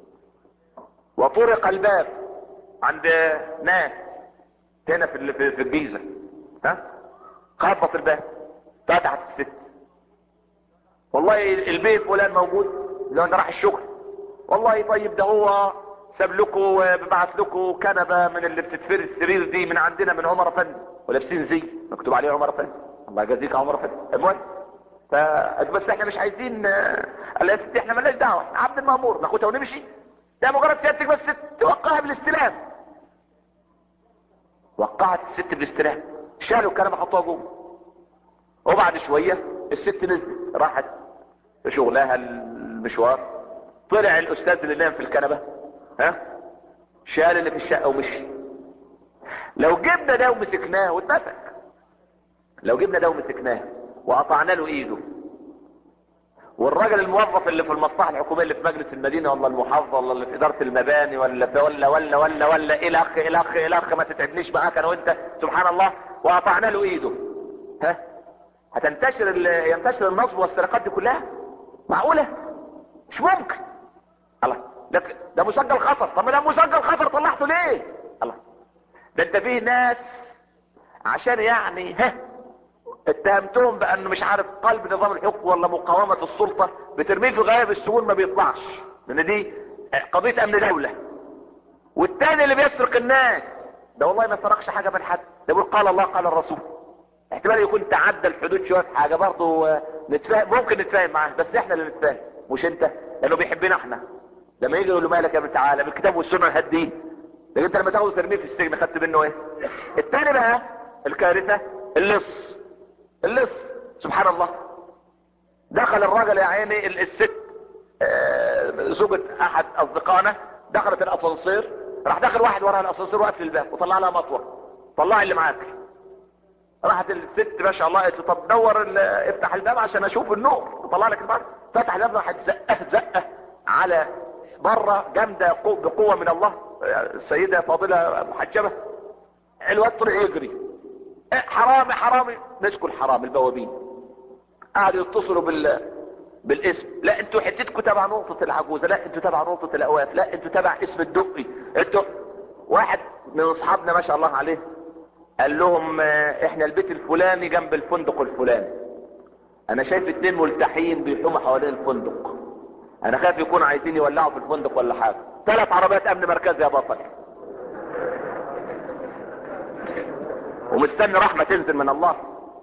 وطرق الباب عند ناس هنا في في الجيزة ها خبط الباب فتحت الست والله البيت فلان موجود لو انا راح الشغل والله طيب ده هو ساب لكم ببعت لكم كنبه من اللي بتتفرد السرير دي من عندنا من عمر افندي ولابسين زي مكتوب عليه عمر افندي الله يجازيك يا عمر افندي المهم ف بس احنا مش عايزين قال يا ستي احنا مالناش دعوه عبد المامور ناخدها ونمشي ده مجرد سيادتك بس توقعها بالاستلام وقعت الست بالاستلام شالوا الكنبه حطوها جوه وبعد شويه الست نزلت راحت في شغلها المشوار طلع الاستاذ اللي نام في الكنبه ها شال اللي في الشقه ومشي لو جبنا ده ومسكناه واتمسك لو جبنا ده ومسكناه وقطعنا له ايده والراجل الموظف اللي في المصلحه الحكوميه اللي في مجلس المدينه ولا المحافظه ولا اللي في اداره المباني ولا في ولا ولا ولا ولا الى اخ الى اخ الى اخ ما تتعبنيش معاك انا وانت سبحان الله وقطعنا له ايده ها هتنتشر ينتشر النصب والسرقات دي كلها معقوله مش ممكن الله ده ده مسجل خطر طب ما ده مسجل خطر طلعته ليه الله ده انت فيه ناس عشان يعني ها اتهمتهم بانه مش عارف قلب نظام الحكم ولا مقاومة السلطة بترميه في غاية السجون ما بيطلعش لان دي قضية امن دولة والتاني اللي بيسرق الناس ده والله ما سرقش حاجة من حد ده بيقول قال الله قال الرسول احتمال يكون تعدى الحدود شوية في حاجة برضه نتفاهم ممكن نتفاهم معاه بس احنا اللي نتفاهم مش انت لانه بيحبنا احنا لما يجي يقول له مالك يا ابن تعالى بالكتاب والسنة هديه لكن انت لما تاخده ترميه في السجن خدت منه ايه التاني بقى الكارثة اللص اللص سبحان الله دخل الراجل يا عيني الست زوجة احد اصدقائنا دخلت الاسانسير راح دخل واحد وراها الاسانسير وقفل الباب وطلع لها مطوه طلع اللي معاك راحت الست ما شاء الله قالت له طب دور افتح الباب عشان اشوف النور طلع لك الباب فتح الباب راحت زقه زقه على بره جامده بقوه من الله السيده فاضله محجبه الواد طلع يجري حرامي حرامي مسكوا الحرام البوابين قعدوا يتصلوا بال بالاسم لا انتوا حتتكم تبع نقطة العجوزة لا انتوا تبع نقطة الاواف لا انتوا تبع اسم الدقي انتوا واحد من اصحابنا ما شاء الله عليه قال لهم احنا البيت الفلاني جنب الفندق الفلاني انا شايف اتنين ملتحين بيحوموا حوالين الفندق انا خايف يكونوا عايزين يولعوا في الفندق ولا حاجة ثلاث عربيات امن مركزي يا بطل ومستني رحمة تنزل من الله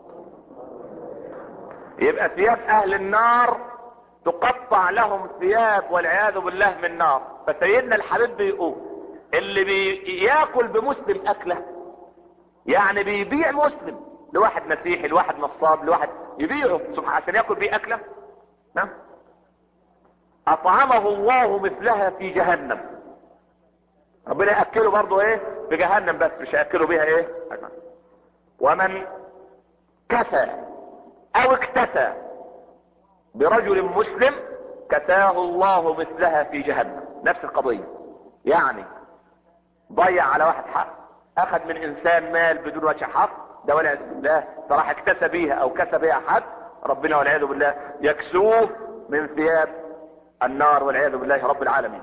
يبقى ثياب اهل النار تقطع لهم ثياب والعياذ بالله من نار فسيدنا الحبيب بيقول اللي بياكل بمسلم اكله يعني بيبيع مسلم لواحد مسيحي لواحد نصاب لواحد يبيعه سبحانه عشان ياكل بيه اكله نعم اطعمه الله مثلها في جهنم ربنا ياكله برضه ايه في جهنم بس مش هياكله بيها ايه ومن كسى او اكتسى برجل مسلم كساه الله مثلها في جهنم نفس القضية يعني ضيع على واحد حق اخذ من انسان مال بدون وجه حق ده والعياذ بالله فراح اكتسى بيها او كسب بيها حد ربنا والعياذ بالله يكسوه من ثياب النار والعياذ بالله رب العالمين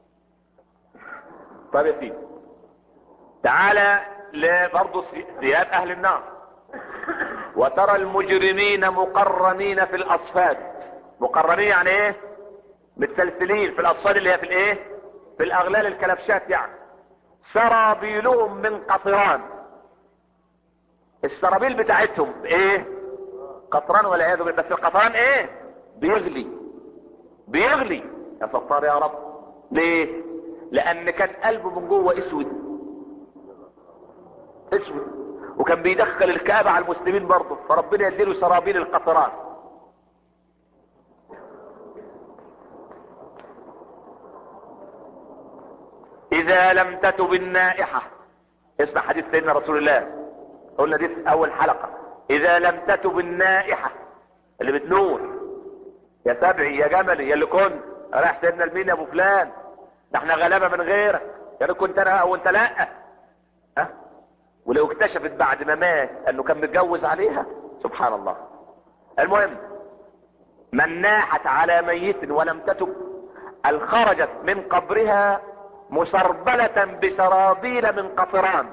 طيب يا سيدي تعالى لبرضه ثياب اهل النار وترى المجرمين مقرنين في الاصفاد مقرنين يعني ايه متسلسلين في الاصفاد اللي هي في الايه في الاغلال الكلبشات يعني سرابيلهم من قطران السرابيل بتاعتهم ايه قطران والعياذ بالله بس القطران ايه بيغلي بيغلي يا ستار يا رب ليه لان كان قلبه من جوه اسود اسود وكان بيدخل الكآبة على المسلمين برضه فربنا يديله سرابيل القطران اذا لم تتب النائحة اسمع حديث سيدنا رسول الله قلنا دي في اول حلقة اذا لم تتب النائحة اللي بتنور يا سبعي يا جملي يا اللي كنت رايح سيدنا المين يا ابو فلان ده احنا غلابة من غيرك يا يعني كنت انا وانت لا ها ولو اكتشفت بعد ما مات انه كان متجوز عليها سبحان الله المهم من ناحت على ميت ولم تتب الخرجت من قبرها مسربلة بسرابيل من قطران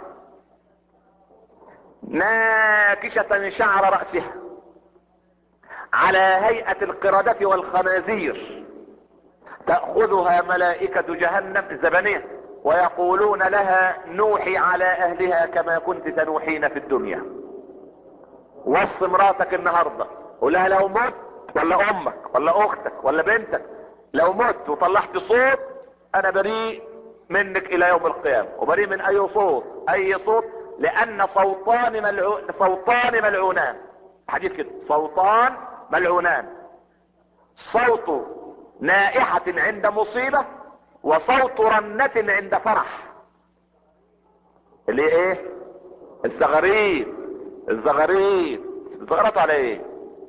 ناكشة شعر رأسها على هيئة القردة والخنازير تأخذها ملائكة جهنم الزبانية ويقولون لها نوحي على اهلها كما كنت تنوحين في الدنيا وصف مراتك النهاردة قولها لو مت ولا امك ولا اختك ولا بنتك لو مت وطلعت صوت انا بريء منك الى يوم القيامة وبريء من اي صوت اي صوت لان صوتان ملعو... صوتان ملعونان حديث كده صوتان ملعونان صوت نائحة عند مصيبة وصوت رنة عند فرح اللي ايه الزغاريد الزغاريد الزغرات على ايه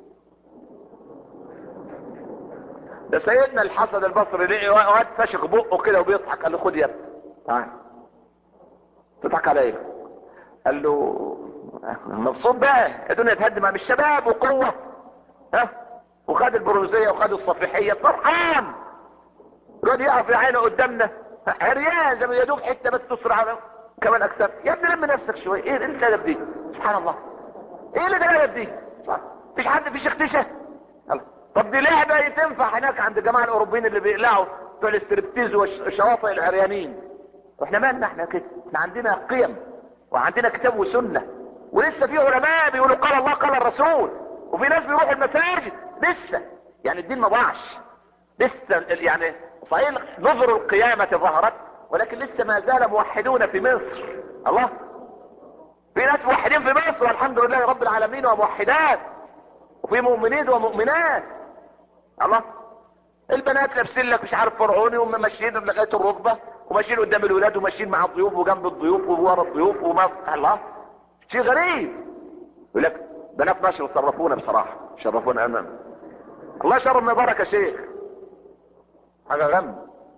ده سيدنا الحسن البصري لقي واد فشخ بقه كده وبيضحك قال له خد يا ابني تعال تضحك على ايه قال له مبسوط بقى الدنيا تهدم مع الشباب وقوه ها وخد البرونزيه وخد الصفيحيه فرحان الواد يقف في عينه قدامنا عريان زي ما يدوب حته بس تسرع كمان اكثر يا ابني لم نفسك شويه ايه الادب دي سبحان الله ايه اللي الادب دي مفيش حد في شختشه طب دي لعبه تنفع هناك عند الجماعه الاوروبيين اللي بيقلعوا بتوع الاستربتيز والشواطئ العريانين واحنا مالنا احنا كده احنا عندنا قيم وعندنا كتاب وسنه ولسه في علماء بيقولوا قال الله قال الرسول وفي ناس بيروحوا المساجد لسه يعني الدين ما ضاعش لسه يعني صحيح نظر القيامة ظهرت ولكن لسه ما زال موحدون في مصر الله في ناس موحدين في مصر والحمد لله رب العالمين وموحدات وفي مؤمنين ومؤمنات الله البنات لابسين لك مش عارف فرعوني وهم ماشيين لغايه الركبه وماشيين قدام الولاد وماشيين مع الضيوف وجنب الضيوف وورا الضيوف وما الله شيء غريب يقول لك بنات ماشي وصرفونا بصراحه شرفونا امام الله شرف من بركه شيخ حاجة غم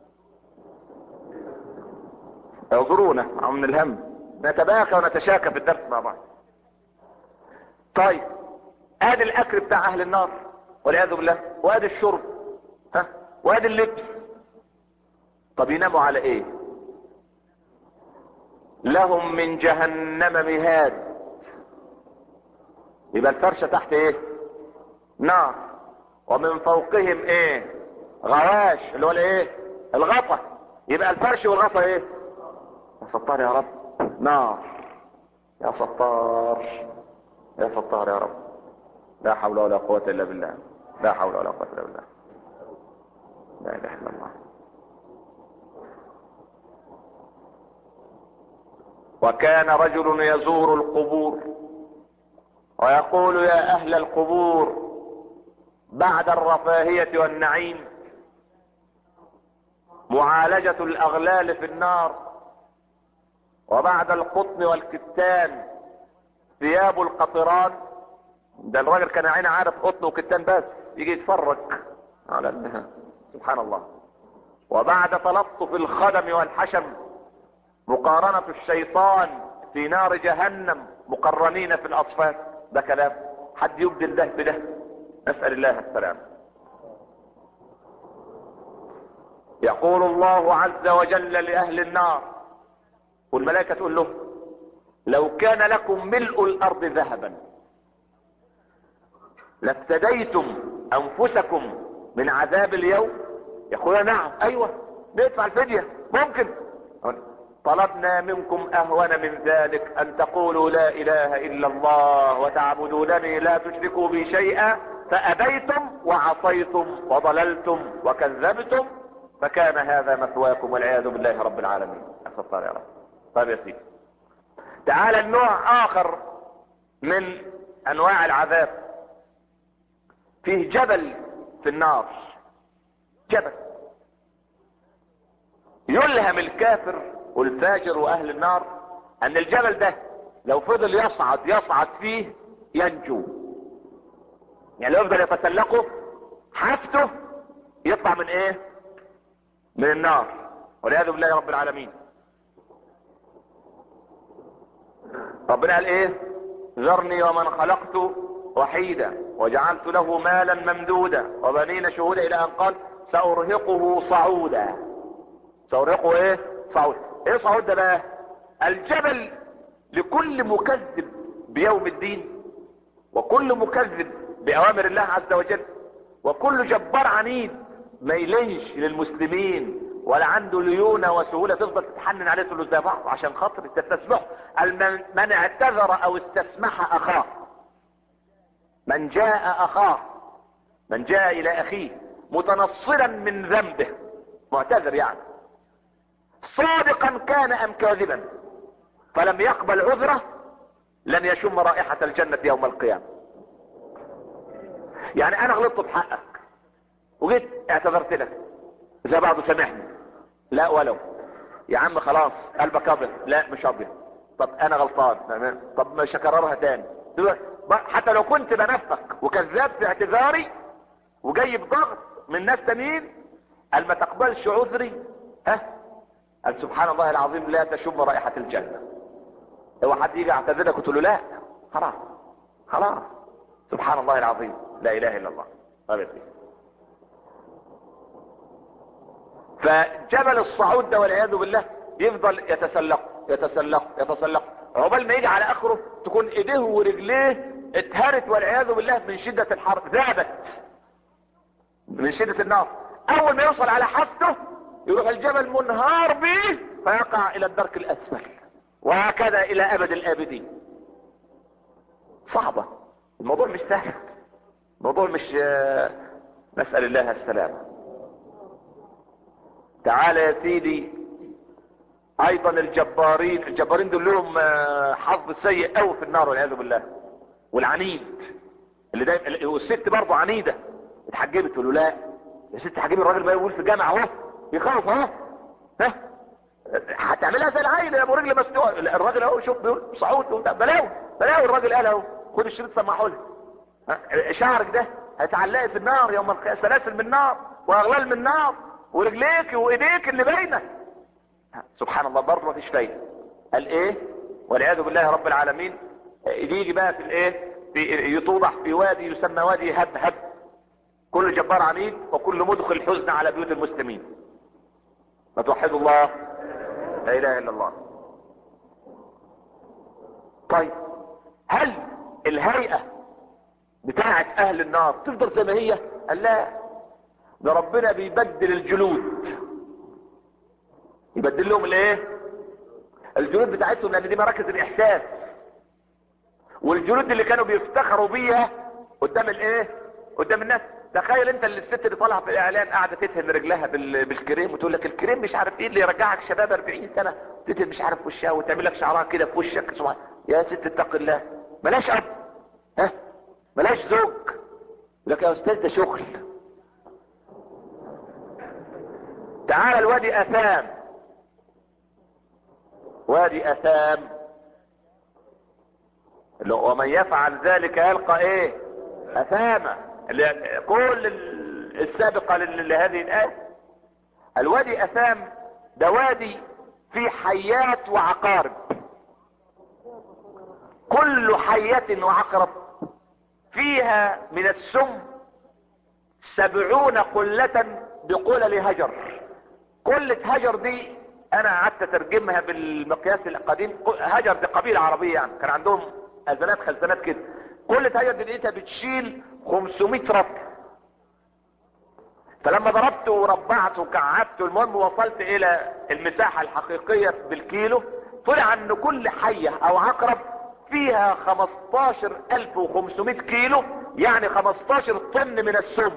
يعذرونا من الهم نتباكى ونتشاكى في الدرس مع بعض طيب ادي الاكل بتاع اهل النار والعياذ بالله وادي الشرب ها وادي اللبس طب يناموا على ايه لهم من جهنم مهاد يبقى الفرشة تحت ايه نار ومن فوقهم ايه غواش اللي هو الايه الغطا يبقى الفرش والغطا ايه يا ستار يا رب نار يا ستار يا ستار يا رب لا حول ولا قوة الا بالله لا حول ولا قوة الا بالله لا اله الا الله وكان رجل يزور القبور ويقول يا اهل القبور بعد الرفاهية والنعيم معالجة الاغلال في النار وبعد القطن والكتان ثياب القطران ده الراجل كان عينه عارف قطن وكتان بس يجي يتفرج على انها سبحان الله وبعد تلطف الخدم والحشم مقارنة الشيطان في نار جهنم مقرنين في الاصفاد ده كلام حد يبدل ده بده نسأل الله السلام يقول الله عز وجل لأهل النار والملائكة تقول له لو كان لكم ملء الأرض ذهبا لافتديتم أنفسكم من عذاب اليوم يقول نعم أيوة ندفع الفدية ممكن طلبنا منكم اهون من ذلك ان تقولوا لا اله الا الله وتعبدونني لا تشركوا بي شيئا فابيتم وعصيتم وضللتم وكذبتم فكان هذا مثواكم والعياذ بالله رب العالمين اسف الله يا رب طيب يا سيدي تعال النوع اخر من انواع العذاب فيه جبل في النار جبل يلهم الكافر والفاجر واهل النار ان الجبل ده لو فضل يصعد يصعد فيه ينجو يعني لو يفضل يتسلقه حافته يطلع من ايه من النار والعياذ بالله رب العالمين ربنا قال ايه ذرني ومن خلقت وحيدا وجعلت له مالا ممدودا وبنين شهودا الى ان قال سارهقه صعودا سارهقه ايه صعود ايه صعود ده بقى الجبل لكل مكذب بيوم الدين وكل مكذب باوامر الله عز وجل وكل جبار عنيد ما يلينش للمسلمين ولا عنده ليونة وسهولة تفضل تتحنن عليه تقول له زي بعض عشان خاطر تستسمحه من اعتذر او استسمح اخاه من جاء اخاه من جاء الى اخيه متنصلا من ذنبه معتذر يعني صادقا كان ام كاذبا فلم يقبل عذره لن يشم رائحة الجنة يوم القيامة يعني انا غلطت بحقك وجيت اعتذرت لك زي بعضه سامحني لا ولو يا عم خلاص قلبك ابيض لا مش ابيض طب انا غلطان طب مش هكررها تاني حتى لو كنت بنفق وكذاب في اعتذاري وجاي بضغط من ناس تانيين قال ما تقبلش عذري ها قال سبحان الله العظيم لا تشم رائحة الجنة لو حد يجي اعتذرك وتقول له لا خلاص خلاص سبحان الله العظيم لا اله الا الله طيب فجبل الصعود ده والعياذ بالله يفضل يتسلق يتسلق يتسلق عقبال ما يجي على اخره تكون ايديه ورجليه اتهرت والعياذ بالله من شدة الحر ذابت من شدة النار اول ما يوصل على حافته يروح الجبل منهار به فيقع الى الدرك الاسفل وهكذا الى ابد الابدين صعبة الموضوع مش سهل الموضوع مش نسأل الله السلامة تعالى يا سيدي ايضا الجبارين الجبارين دول لهم حظ سيء قوي في النار والعياذ بالله والعنيد اللي دايما والست برضه عنيده اتحجبت تقول له لا يا ست حجبي الراجل ما يقول في الجامعه اهو يخاف اهو ها هتعملها زي العيل يا ابو رجل مسدوع الراجل اهو شوف بيقول صعود بلاوي بلاوي الراجل قال اهو خد الشريط سمعه لها شعرك ده هتعلقي في النار يوم القيامه سلاسل من نار واغلال من نار ورجليك وايديك اللي باينه سبحان الله برضه مفيش فايده قال ايه والعياذ بالله رب العالمين يجي بقى في الايه في يتوضح في وادي يسمى وادي هب هب كل جبار عنيد وكل مدخل حزن على بيوت المسلمين ما توحدوا الله لا اله الا الله طيب هل الهيئة بتاعت اهل النار تفضل زي ما هي قال لا ده ربنا بيبدل الجلود يبدل لهم الايه الجلود بتاعتهم لان دي مراكز الاحساس والجلود اللي كانوا بيفتخروا بيها قدام الايه قدام الناس تخيل انت اللي الست اللي طالعه في الاعلان قاعده تدهن رجلها بال... بالكريم وتقول لك الكريم مش عارف ايه اللي يرجعك شباب 40 سنه تدهن مش عارف وشها وتعمل لك شعرها كده في وشك سبحان يا ست اتق الله ملاش اب ها ملاش زوج لك يا استاذ ده شغل تعال الوادي اثام وادي اثام ومن يفعل ذلك يلقى ايه اثامه كل السابقة لهذه الآية الوادي أثام ده وادي فيه حيات وعقارب كل حية وعقرب فيها من السم سبعون قلة بقلل هجر قلة هجر دي انا قعدت اترجمها بالمقياس القديم هجر دي قبيلة عربية يعني كان عندهم ازنات خزانات كده قلة هجر دي لقيتها بتشيل 500 رطل فلما ضربت وربعت وكعبت المهم وصلت الى المساحة الحقيقية بالكيلو طلع ان كل حية او عقرب فيها 15500 كيلو يعني 15 طن من السم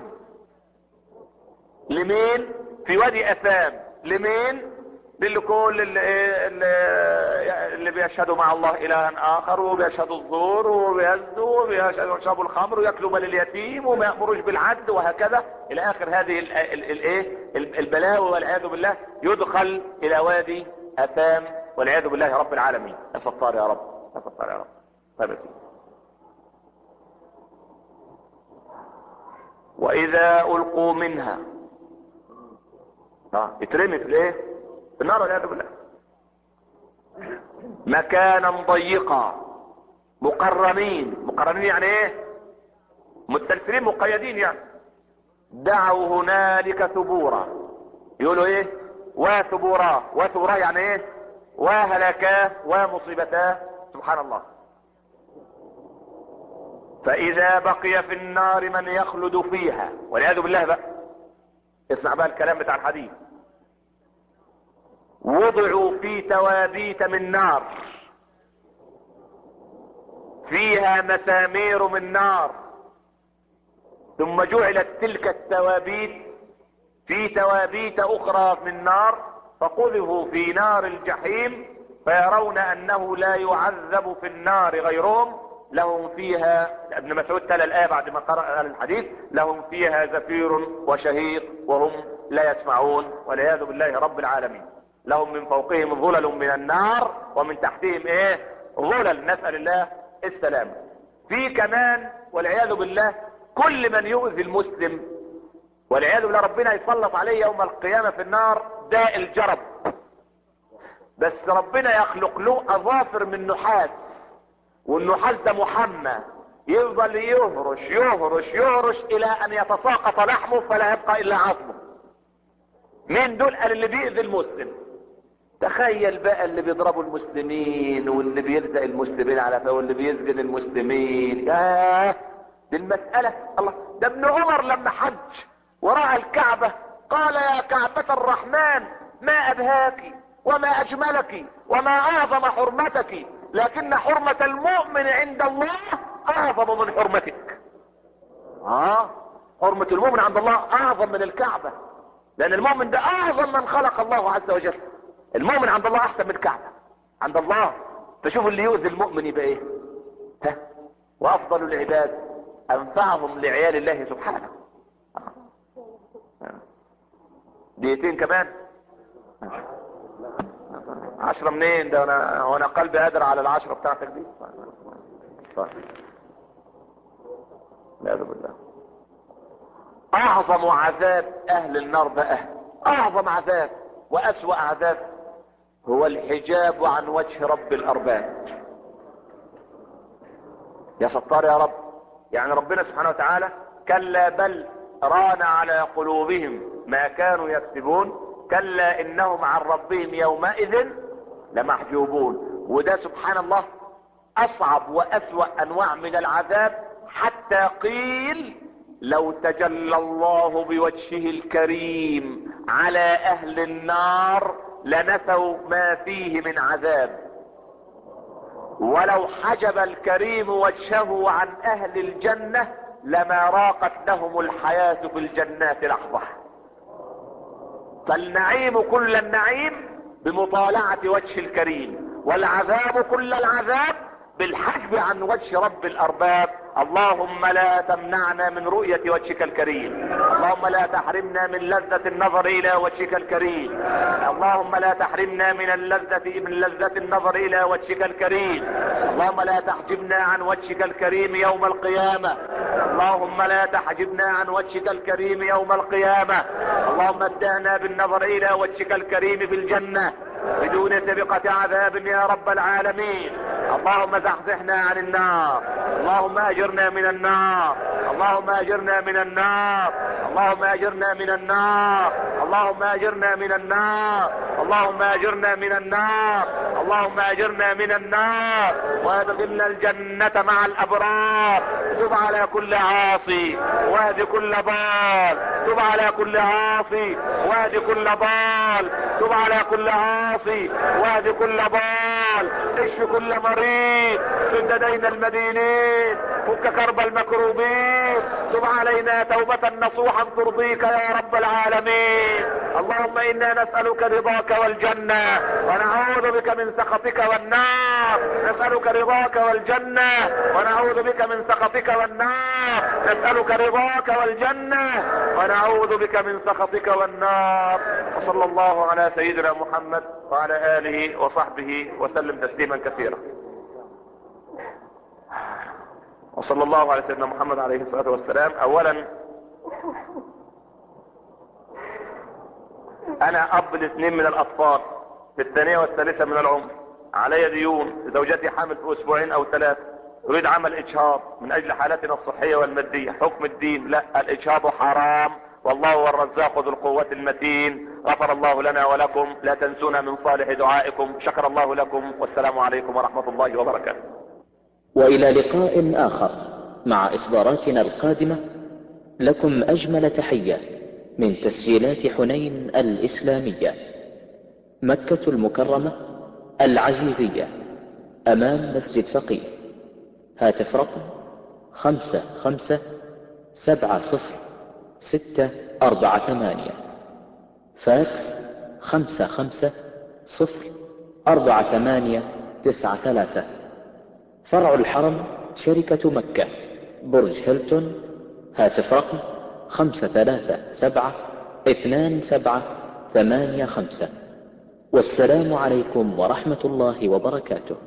لمين في وادي اثام لمين للي كل اللي, اللي, اللي بيشهدوا مع الله الها اخر وبيشهدوا الزور وبيزدوا وبيشربوا الخمر وياكلوا مال اليتيم وما يامروش بالعدل وهكذا الى اخر هذه الايه البلاوي والعياذ بالله يدخل الى وادي اثام والعياذ بالله رب العالمين يا ستار يا رب يا ستار يا رب طيب يا سيدي واذا القوا منها اه اترمي في الايه في النار والعياذ بالله مكانا ضيقا مقرنين مقرنين يعني ايه متسلسلين مقيدين يعني دعوا هنالك ثبورا يقولوا ايه وثبورا وثبورا يعني ايه وهلكاه ومصيبتاه سبحان الله فاذا بقي في النار من يخلد فيها والعياذ بالله بقى اسمع بقى الكلام بتاع الحديث وضعوا في توابيت من نار فيها مسامير من نار ثم جعلت تلك التوابيت في توابيت اخرى من نار فقذفوا في نار الجحيم فيرون انه لا يعذب في النار غيرهم لهم فيها ابن مسعود تلا الايه بعد ما قرأ الحديث لهم فيها زفير وشهيق وهم لا يسمعون والعياذ بالله رب العالمين لهم من فوقهم ظلل من النار ومن تحتهم ايه ظلل نسأل الله السلام في كمان والعياذ بالله كل من يؤذي المسلم والعياذ بالله ربنا يسلط عليه يوم القيامة في النار داء الجرب بس ربنا يخلق له اظافر من نحاس والنحاس ده محمى يفضل يهرش يهرش يهرش الى ان يتساقط لحمه فلا يبقى الا عظمه مين دول قال اللي بيأذي المسلم تخيل بقى اللي بيضربوا المسلمين واللي بيلزق المسلمين على فوق واللي بيسجن المسلمين ياه دي المسألة الله ده ابن عمر لما حج ورأى الكعبة قال يا كعبة الرحمن ما أبهاك وما أجملك وما أعظم حرمتك لكن حرمة المؤمن عند الله أعظم من حرمتك آه حرمة المؤمن عند الله أعظم من الكعبة لأن المؤمن ده أعظم من خلق الله عز وجل المؤمن عند الله احسن من الكعبة عند الله فشوف اللي يؤذي المؤمن يبقى ايه ها وافضل العباد انفعهم لعيال الله سبحانه دقيقتين كمان عشرة منين ده انا وانا قلبي قادر على العشرة بتاعتك دي طيب لا بالله اعظم عذاب اهل النار بقى اعظم عذاب واسوأ عذاب هو الحجاب عن وجه رب الارباب يا ستار يا رب يعني ربنا سبحانه وتعالى كلا بل ران على قلوبهم ما كانوا يكسبون كلا انهم عن ربهم يومئذ لمحجوبون وده سبحان الله اصعب واسوأ انواع من العذاب حتى قيل لو تجلى الله بوجهه الكريم على اهل النار لنسوا ما فيه من عذاب ولو حجب الكريم وجهه عن اهل الجنة لما راقت لهم الحياة في الجنات لحظة فالنعيم كل النعيم بمطالعة وجه الكريم والعذاب كل العذاب بالحجب عن وجه رب الارباب اللهم لا تمنعنا من رؤية وجهك الكريم اللهم لا تحرمنا من لذة النظر الى وجهك الكريم اللهم لا تحرمنا من اللذة من لذة النظر الى وجهك الكريم اللهم لا تحجبنا عن وجهك الكريم يوم القيامة اللهم لا تحجبنا عن وجهك الكريم يوم القيامة اللهم ادعنا بالنظر الى وجهك الكريم في الجنة بدون سبقة عذاب يا رب العالمين اللهم زحزحنا عن النار اللهم اجرنا من النار اللهم اجرنا من النار اللهم اجرنا من النار اللهم اجرنا من النار اللهم اجرنا من النار اللهم اجرنا من النار وادخلنا الجنة مع الابرار تب على كل عاصي واهد كل ضال تب على كل عاصي واهد كل ضال تب على كل عاصي واهد كل ضال اشف كل مريض سد دين المدينين فك كرب المكروبين تب علينا توبة نصوحا ترضيك يا رب العالمين اللهم انا نسألك رضاك والجنة ونعوذ بك من سخطك والنار نسألك رضاك والجنة ونعوذ بك من سخطك والنار نسألك رضاك والجنة ونعوذ بك من سخطك والنار وصلى الله على سيدنا محمد وعلى آله وصحبه وسلم تسليما كثيرا وصلى الله على سيدنا محمد عليه الصلاة والسلام اولا انا اب لاثنين من الاطفال في الثانية والثالثة من العمر علي ديون زوجتي حامل في اسبوعين او ثلاثة اريد عمل اجهاض من اجل حالتنا الصحية والمادية حكم الدين لا الاجهاض حرام والله هو الرزاق ذو القوة المتين غفر الله لنا ولكم لا تنسونا من صالح دعائكم شكر الله لكم والسلام عليكم ورحمة الله وبركاته والى لقاء اخر مع اصداراتنا القادمة لكم اجمل تحية من تسجيلات حنين الاسلامية مكة المكرمة العزيزية امام مسجد فقيه هاتف رقم خمسة خمسة سبعة صفر ستة أربعة ثمانية فاكس خمسة خمسة صفر أربعة ثمانية تسعة ثلاثة فرع الحرم شركة مكة برج هيلتون هاتف رقم خمسة ثلاثة سبعة اثنان سبعة ثمانية خمسة والسلام عليكم ورحمة الله وبركاته